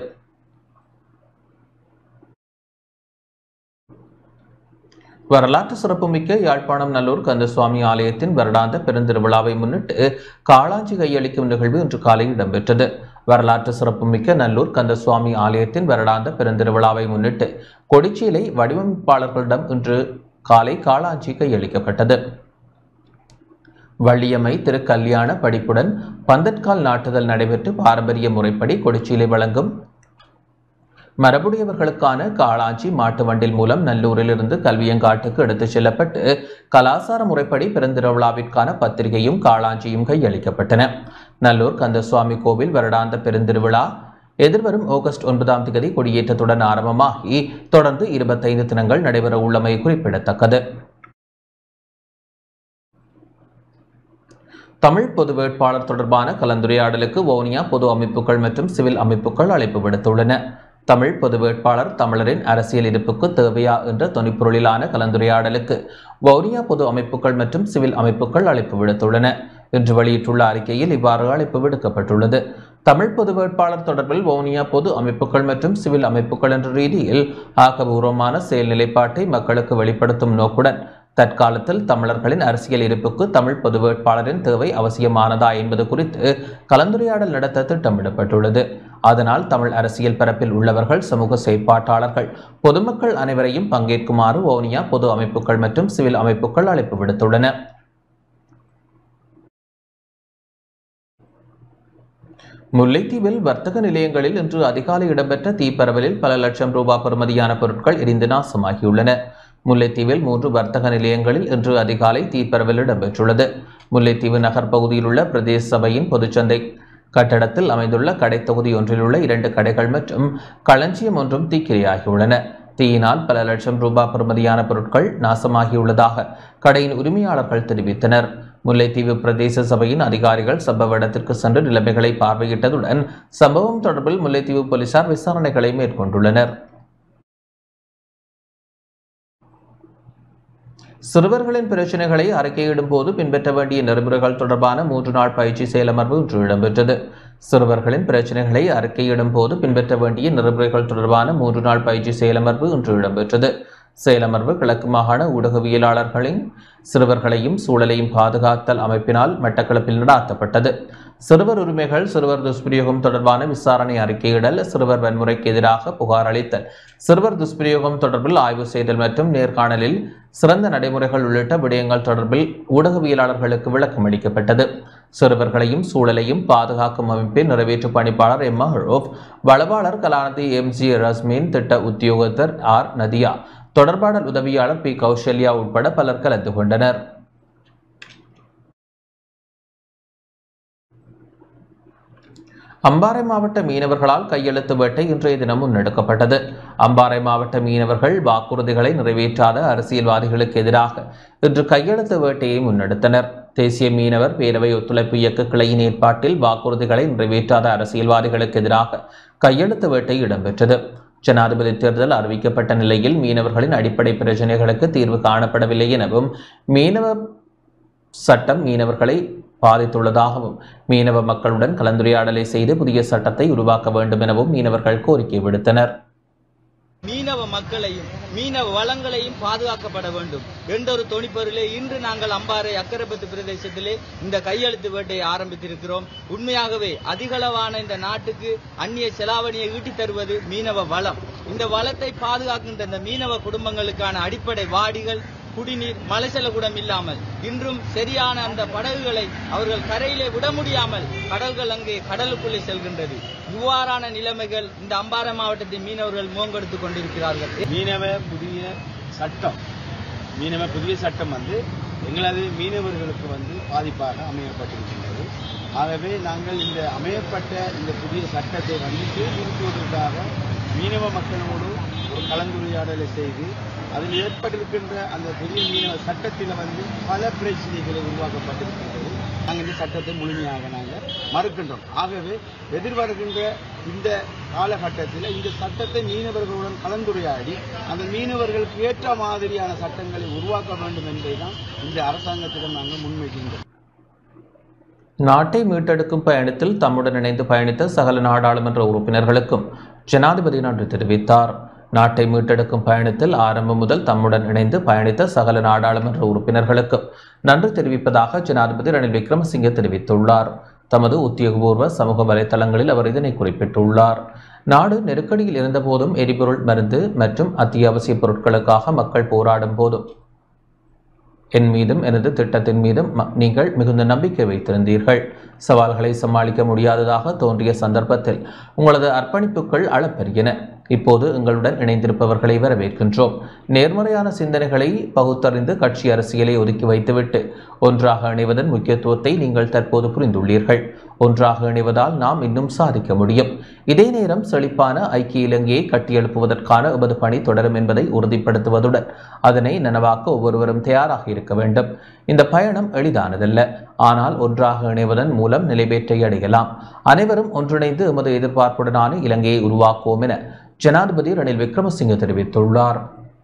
வரலாற்று சிறப்புமிக்க யாழ்ப்பாணம் நல்லூர் கந்தசுவாமி ஆலயத்தின் வருடாந்த பெருந்திருவிழாவை முன்னிட்டு காளாஞ்சி கையளிக்கும் நிகழ்வு இன்று காலை இடம்பெற்றது வரலாற்று சிறப்புமிக்க நல்லூர் கந்தசுவாமி ஆலயத்தின் வருடாந்த பெருந்திருவிழாவை முன்னிட்டு கொடிச்சீலை வடிவமைப்பாளர்களிடம் இன்று காலை காளாஞ்சி கையளிக்கப்பட்டது வள்ளியம்மை திரு கல்யாண படிப்புடன் பந்தற்கால் நாட்டுதல் நடைபெற்று பாரம்பரிய முறைப்படி கொடிச்சீலை வழங்கும் மரபுடையவர்களுக்கான காளாஞ்சி மாட்டு வண்டில் மூலம் நல்லூரிலிருந்து கல்வியங்காட்டுக்கு எடுத்துச் செல்லப்பட்டு கலாசார முறைப்படி பெருந்திருவிழாவிற்கான பத்திரிகையும் காளாஞ்சியும் கையளிக்கப்பட்டன நல்லூர் கந்தசுவாமி கோவில் வருடாந்த பெருந்திருவிழா எதிர்வரும் ஆகஸ்ட் ஒன்பதாம் தேதி கொடியேற்றத்துடன் ஆரம்பமாகி தொடர்ந்து இருபத்தைந்து தினங்கள் நடைபெற உள்ளமை குறிப்பிடத்தக்கது தமிழ் பொது வேட்பாளர் தொடர்பான கலந்துரையாடலுக்கு வவுனியா பொது அமைப்புகள் மற்றும் சிவில் அமைப்புகள் அழைப்பு விடுத்துள்ளன தமிழ் பொது வேட்பாளர் தமிழரின் அரசியல் இருப்புக்கு தேவையா என்ற தொனிப்பொருளிலான கலந்துரையாடலுக்கு வவுனியா பொது அமைப்புகள் மற்றும் சிவில் அமைப்புகள் அழைப்பு விடுத்துள்ளன இன்று வெளியிட்டுள்ள அறிக்கையில் இவ்வாறு அழைப்பு விடுக்கப்பட்டுள்ளது தமிழ் பொது வேட்பாளர் தொடர்பில் வவுனியா பொது அமைப்புகள் மற்றும் சிவில் அமைப்புகள் என்ற ரீதியில் ஆக்கபூர்வமான செயல் நிலைப்பாட்டை மக்களுக்கு வெளிப்படுத்தும் நோக்குடன் தற்காலத்தில் தமிழர்களின் அரசியல் இருப்புக்கு தமிழ் பொது வேட்பாளரின் தேவை அவசியமானதா என்பது குறித்து கலந்துரையாடல் நடத்த திட்டமிடப்பட்டுள்ளது அதனால் தமிழ் அரசியல் பரப்பில் உள்ளவர்கள் சமூக செயற்பாட்டாளர்கள் பொதுமக்கள் அனைவரையும் பங்கேற்குமாறு வவுனியா பொது அமைப்புகள் மற்றும் சிவில் அமைப்புகள் அழைப்பு விடுத்துள்ளன முல்லைத்தீவில் வர்த்தக நிலையங்களில் இன்று அதிகாலை இடம்பெற்ற தீப்பரவலில் பல லட்சம் ரூபாய் பெறுமதியான பொருட்கள் எரிந்து நாசமாகியுள்ளன முல்லைத்தீவில் மூன்று வர்த்தக நிலையங்களில் இன்று அதிகாலை தீப்பரவல் இடம்பெற்றுள்ளது முல்லைத்தீவு நகர் பகுதியில் உள்ள பிரதேச சபையின் பொதுச்சந்தை கட்டடத்தில் அமைந்துள்ள கடை தொகுதி ஒன்றில் உள்ள இரண்டு கடைகள் மற்றும் களஞ்சியம் ஒன்றும் தீக்கிரையாகியுள்ளன தீயினால் பல லட்சம் ரூபாய் பெறுமதியான பொருட்கள் நாசமாகியுள்ளதாக கடையின் உரிமையாளர்கள் தெரிவித்தனர் முல்லைத்தீவு பிரதேச சபையின் அதிகாரிகள் சம்பவ இடத்திற்கு சென்று நிலைமைகளை பார்வையிட்டதுடன் சம்பவம் தொடர்பில் முல்லைத்தீவு போலீசார் விசாரணைகளை மேற்கொண்டுள்ளனர் சிறுவர்களின் பிரச்சினைகளை அறிக்கையிடும் போது பின்பற்ற வேண்டிய நெறிமுறைகள் தொடர்பான மூன்று நாள் பயிற்சி செயலமர்வு இன்று இடம்பெற்றது சிறுவர்களின் பிரச்சினைகளை அறிக்கையிடும் போது பின்பற்ற வேண்டிய நெறிமுறைகள் தொடர்பான மூன்று நாள் பயிற்சி செயலமர்வு இன்று இடம்பெற்றது செயலமர்வு கிழக்கு மாகாண ஊடகவியலாளர்களின் சிறுவர்களையும் சூழலையும் பாதுகாத்தல் அமைப்பினால் மட்டக்களப்பில் நடாத்தப்பட்டது சிறுவர் உரிமைகள் சிறுவர் துஷ்பிரயோகம் தொடர்பான விசாரணை அறிக்கையிடல் சிறுவர் வன்முறைக்கு எதிராக புகார் அளித்தல் சிறுவர் துஷ்பிரயோகம் தொடர்பில் ஆய்வு செய்தல் மற்றும் நேர்காணலில் சிறந்த நடைமுறைகள் உள்ளிட்ட விடயங்கள் தொடர்பில் ஊடகவியலாளர்களுக்கு விளக்கம் அளிக்கப்பட்டது சிறுவர்களையும் சூழலையும் பாதுகாக்கும் அமைப்பின் நிறைவேற்று பணிப்பாளர் எம் மஹரோப் வளவாளர் கலாநிதி எம் ஜி ரஸ்மின் திட்ட உத்தியோகத்தர் ஆர் நதியா தொடர்பாடல் உதவியாளர் பி கௌசல்யா உட்பட பலர் கலந்து கொண்டனர் அம்பாறை மாவட்ட மீனவர்களால் கையெழுத்து வேட்டை இன்றைய தினம் முன்னெடுக்கப்பட்டது அம்பாறை மாவட்ட மீனவர்கள் வாக்குறுதிகளை நிறைவேற்றாத அரசியல்வாதிகளுக்கு எதிராக இன்று கையெழுத்து வேட்டையை முன்னெடுத்தனர் தேசிய மீனவர் பேரவை ஒத்துழைப்பு இயக்க கிளையின் ஏற்பாட்டில் வாக்குறுதிகளை நிறைவேற்றாத அரசியல்வாதிகளுக்கு எதிராக கையெழுத்து வேட்டை இடம்பெற்றது ஜனாதிபதி தேர்தல் அறிவிக்கப்பட்ட நிலையில் மீனவர்களின் அடிப்படை பிரச்சினைகளுக்கு தீர்வு காணப்படவில்லை எனவும் மீனவ சட்டம் மீனவர்களை பாதித்துள்ளதாகவும் மீனவ மக்களுடன் கலந்துரையாடலை செய்து புதிய சட்டத்தை உருவாக்க வேண்டும் எனவும் மீனவர்கள் கோரிக்கை விடுத்தனர் மீனவ மக்களையும் மீனவ வளங்களையும் பாதுகாக்கப்பட வேண்டும் என்ற ஒரு தொனிப்பொருளே இன்று நாங்கள் அம்பாறை அக்கரப்பத்து பிரதேசத்திலே இந்த கையெழுத்து வேட்டையை ஆரம்பித்திருக்கிறோம் உண்மையாகவே அதிகளவான இந்த நாட்டுக்கு அந்நிய செலாவணியை ஈட்டித் தருவது மீனவ வளம் இந்த வளத்தை பாதுகாக்கின்ற இந்த மீனவ குடும்பங்களுக்கான அடிப்படை வாடிகள் குடிநீர் மலைசலகுடம் இல்லாமல் இன்றும் சரியான அந்த படகுகளை அவர்கள் கரையிலே விட முடியாமல் கடல்கள் அங்கே கடலுக்குள்ளே செல்கின்றது இவ்வாறான நிலைமைகள் இந்த அம்பாறை மாவட்டத்தின் மீனவர்கள் முகங்கெடுத்துக் கொண்டிருக்கிறார்கள் மீனவ புதிய சட்டம் மீனவ புதிய சட்டம் வந்து எங்களது மீனவர்களுக்கு வந்து பாதிப்பாக அமையப்பட்டிருக்கின்றது ஆகவே நாங்கள் இந்த அமையப்பட்ட இந்த புதிய சட்டத்தை வந்து சீர்திருத்துவதற்காக மீனவ மக்களோடு ஒரு கலந்துரையாடலை செய்து அதில் ஏற்பட்டிருக்கின்ற அந்த புதிய மீனவ சட்டத்தில் வந்து பல பிரச்சனைகளை உருவாக்கப்பட்டிருக்கின்றது நாங்கள் இந்த சட்டத்தை முழுமையாக நாங்கள் மறுக்கின்றோம் ஆகவே எதிர்வருகின்ற இந்த காலகட்டத்தில் இந்த சட்டத்தை மீனவர்களுடன் கலந்துரையாடி அந்த மீனவர்களுக்கு ஏற்ற மாதிரியான சட்டங்களை உருவாக்க வேண்டும் என்பதுதான் இந்த அரசாங்கத்திடம் நாங்கள் முன்வைக்கின்றோம் நாட்டை மீட்டெடுக்கும் பயணத்தில் தம்முடன் இணைந்து பயணித்த சகல நாடாளுமன்ற உறுப்பினர்களுக்கும் ஜனாதிபதி நன்றி தெரிவித்தார் நாட்டை மீட்டெடுக்கும் பயணத்தில் ஆரம்பம் முதல் தம்முடன் இணைந்து பயணித்த சகல நாடாளுமன்ற உறுப்பினர்களுக்கும் நன்றி தெரிவிப்பதாக ஜனாதிபதி ரணில் விக்ரமசிங்கே தெரிவித்துள்ளார் தமது உத்தியோகபூர்வ சமூக வலைதளங்களில் அவர் இதனை குறிப்பிட்டுள்ளார் நாடு நெருக்கடியில் இருந்தபோதும் எரிபொருள் மருந்து மற்றும் அத்தியாவசிய பொருட்களுக்காக மக்கள் போராடும் போதும் என் மீதும் எனது திட்டத்தின் மீதும் ம- நீங்கள் மிகுந்த நம்பிக்கை வைத்திருந்தீர்கள் சவால்களை சமாளிக்க முடியாததாக தோன்றிய சந்தர்ப்பத்தில் உங்களது அர்ப்பணிப்புகள் அளப்பெரியன இப்போது எங்களுடன் இணைந்திருப்பவர்களை வரவேற்கின்றோம் நேர்மறையான சிந்தனைகளை பகுத்தறிந்து கட்சி அரசியலை ஒதுக்கி வைத்துவிட்டு ஒன்றாக இணைவதன் முக்கியத்துவத்தை நீங்கள் தற்போது புரிந்துள்ளீர்கள் ஒன்றாக இணைவதால் நாம் இன்னும் சாதிக்க முடியும் இதே நேரம் செழிப்பான ஐக்கிய இலங்கையை கட்டியெழுப்புவதற்கான எமது பணி தொடரும் என்பதை உறுதிப்படுத்துவதுடன் அதனை நனவாக்க ஒவ்வொருவரும் தயாராக இருக்க வேண்டும் இந்த பயணம் எளிதானதல்ல ஆனால் ஒன்றாக இணைவதன் மூலம் நிலைபேற்றை அடையலாம் அனைவரும் ஒன்றிணைந்து எமது எதிர்பார்ப்புடனான இலங்கையை உருவாக்குவோம் என ஜனாதிபதி ரணில் விக்ரமசிங்கே தெரிவித்துள்ளார்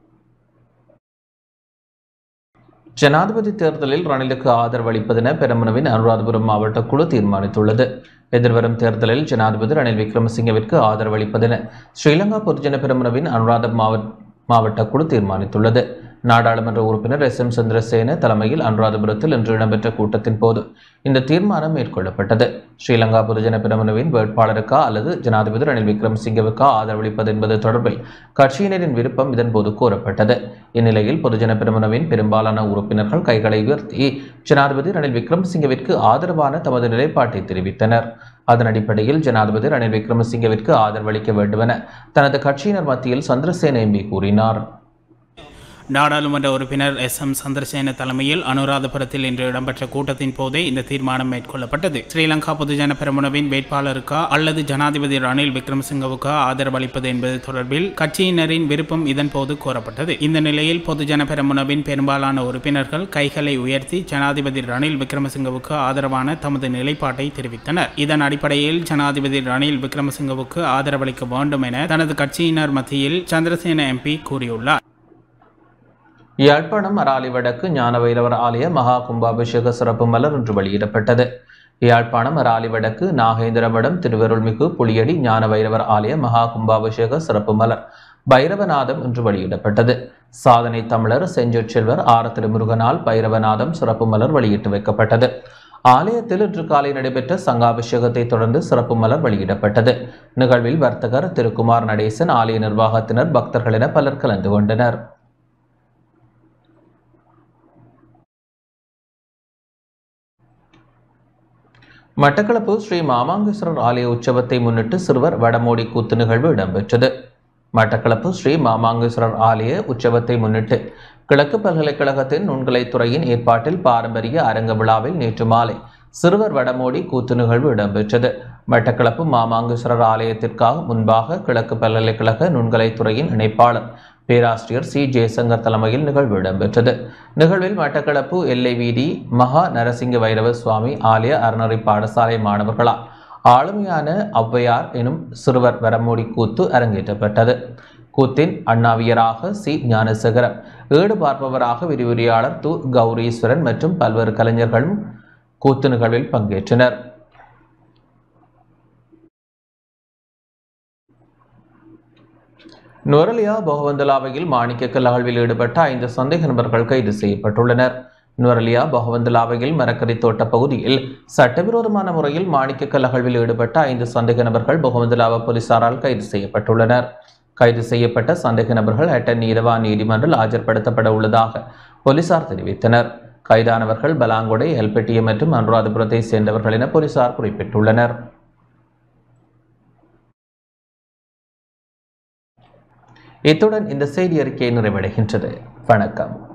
ஜனாதிபதி தேர்தலில் ரணிலுக்கு ஆதரவு அளிப்பதென பெரமுனவின் அனுராதபுரம் மாவட்ட குழு தீர்மானித்துள்ளது எதிர்வரும் தேர்தலில் ஜனாதிபதி ரணில் விக்ரமசிங்கவிற்கு ஆதரவு அளிப்பதென ஸ்ரீலங்கா பொதுஜன பெரமுனவின் அனுராதப் மாவட்ட மாவட்ட குழு தீர்மானித்துள்ளது நாடாளுமன்ற உறுப்பினர் எஸ் எம் சந்திரசேன தலைமையில் அனுராதபுரத்தில் இன்று இடம்பெற்ற கூட்டத்தின் போது இந்த தீர்மானம் மேற்கொள்ளப்பட்டது ஸ்ரீலங்கா பொதுஜன பெரமுனவின் வேட்பாளருக்கா அல்லது ஜனாதிபதி ரணில் விக்ரமசிங்கவுக்கா ஆதரவளிப்பது என்பது தொடர்பில் கட்சியினரின் விருப்பம் இதன்போது கோரப்பட்டது இந்நிலையில் பொதுஜன பெரமுனவின் பெரும்பாலான உறுப்பினர்கள் கைகளை உயர்த்தி ஜனாதிபதி ரணில் விக்ரமசிங்கவிற்கு ஆதரவான தமது நிலைப்பாட்டை தெரிவித்தனர் அதன் அடிப்படையில் ஜனாதிபதி ரணில் விக்ரமசிங்கவிற்கு ஆதரவளிக்க வேண்டுமென தனது கட்சியினர் மத்தியில் சந்திரசேன எம்பி கூறினார் நாடாளுமன்ற உறுப்பினர் எஸ் எம் சந்திரசேன தலைமையில் அனுராதபுரத்தில் இன்று இடம்பெற்ற கூட்டத்தின் போதே இந்த தீர்மானம் மேற்கொள்ளப்பட்டது ஸ்ரீலங்கா பொதுஜன பெரமுனவின் வேட்பாளருக்கா அல்லது ஜனாதிபதி ரணில் விக்ரமசிங்கவுக்கா ஆதரவளிப்பது என்பது தொடர்பில் கட்சியினரின் விருப்பம் இதன்போது கோரப்பட்டது இந்த நிலையில் பொதுஜன பெரமுனவின் பெரும்பாலான உறுப்பினர்கள் கைகளை உயர்த்தி ஜனாதிபதி ரணில் விக்ரமசிங்கவுக்கு ஆதரவான தமது நிலைப்பாட்டை தெரிவித்தனர் இதன் அடிப்படையில் ஜனாதிபதி ரணில் விக்ரமசிங்கவுக்கு ஆதரவளிக்க வேண்டும் என தனது கட்சியினர் மத்தியில் சந்திரசேன எம்பி கூறியுள்ளார் யாழ்ப்பாணம் அராலி வடக்கு ஞானவைரவர் ஆலய மகா கும்பாபிஷேக சிறப்பு மலர் இன்று வெளியிடப்பட்டது யாழ்ப்பாணம் அராலி வடக்கு நாகேந்திரமடம் திருவருள்மிகு புளியடி ஞானவைரவர் ஆலய மகா கும்பாபிஷேக சிறப்பு மலர் பைரவநாதம் இன்று வெளியிடப்பட்டது சாதனை தமிழர் செஞ்சொற் செல்வர் ஆர திருமுருகனால் பைரவநாதம் சிறப்பு மலர் வெளியிட்டு வைக்கப்பட்டது ஆலயத்தில் இன்று காலை நடைபெற்ற சங்காபிஷேகத்தை தொடர்ந்து சிறப்பு மலர் வெளியிடப்பட்டது நிகழ்வில் வர்த்தகர் திருக்குமார் நடேசன் ஆலய நிர்வாகத்தினர் பக்தர்கள் என பலர் கலந்து கொண்டனர் மட்டக்களப்பு ஸ்ரீ மாமாங்கேஸ்வரர் ஆலய உற்சவத்தை முன்னிட்டு சிறுவர் வடமோடி கூத்து நிகழ்வு இடம்பெற்றது மட்டக்களப்பு ஸ்ரீ மாமாங்கேஸ்வரர் ஆலய உற்சவத்தை முன்னிட்டு கிழக்கு பல்கலைக்கழகத்தின் நுண்கலைத்துறையின் ஏற்பாட்டில் பாரம்பரிய அரங்க விழாவில் நேற்று மாலை சிறுவர் வடமோடி கூத்து நிகழ்வு இடம்பெற்றது மட்டக்களப்பு மாமாங்கேஸ்வரர் ஆலயத்திற்காக முன்பாக கிழக்கு பல்கலைக்கழக நுண்கலைத்துறையின் இணைப்பாளர் பேராசிரியர் சி ஜெயசங்கர் தலைமையில் நிகழ்வு இடம்பெற்றது நிகழ்வில் மட்டக்களப்பு எல்லை வீதி மகா நரசிங்க வைரவ சுவாமி ஆலய அறநெறி பாடசாலை மாணவர்களால் ஆளுமையான ஔவையார் எனும் சிறுவர் வரமூடி கூத்து அரங்கேற்றப்பட்டது கூத்தின் அண்ணாவியராக சி ஞானசேகரன் ஈடு பார்ப்பவராக விரிவுரையாளர் து கௌரீஸ்வரன் மற்றும் பல்வேறு கலைஞர்களும் கூத்து நிகழ்வில் பங்கேற்றனர் நுரலியா பகவந்தலாவையில் மாணிக்கக்கல் அகழ்வில் ஈடுபட்ட ஐந்து சந்தேக நபர்கள் கைது செய்யப்பட்டுள்ளனர் நுரலியா பகவந்தலாவையில் மரக்கறி தோட்ட பகுதியில் சட்டவிரோதமான முறையில் மாணிக்கக்கல் அகழ்வில் ஈடுபட்ட ஐந்து சந்தேக நபர்கள் பகவந்தலாவ போலீசாரால் கைது செய்யப்பட்டுள்ளனர் கைது செய்யப்பட்ட சந்தேக நபர்கள் ஹட்டன் நீதவான் நீதிமன்றில் ஆஜர்படுத்தப்பட உள்ளதாக போலீசார் தெரிவித்தனர் கைதானவர்கள் பலாங்குடை எல்பெட்டிய மற்றும் அனுராதபுரத்தை சேர்ந்தவர்கள் என போலீசார் குறிப்பிட்டுள்ளனர் இத்துடன் இந்த செய்தி அறிக்கை நிறைவடைகின்றது வணக்கம்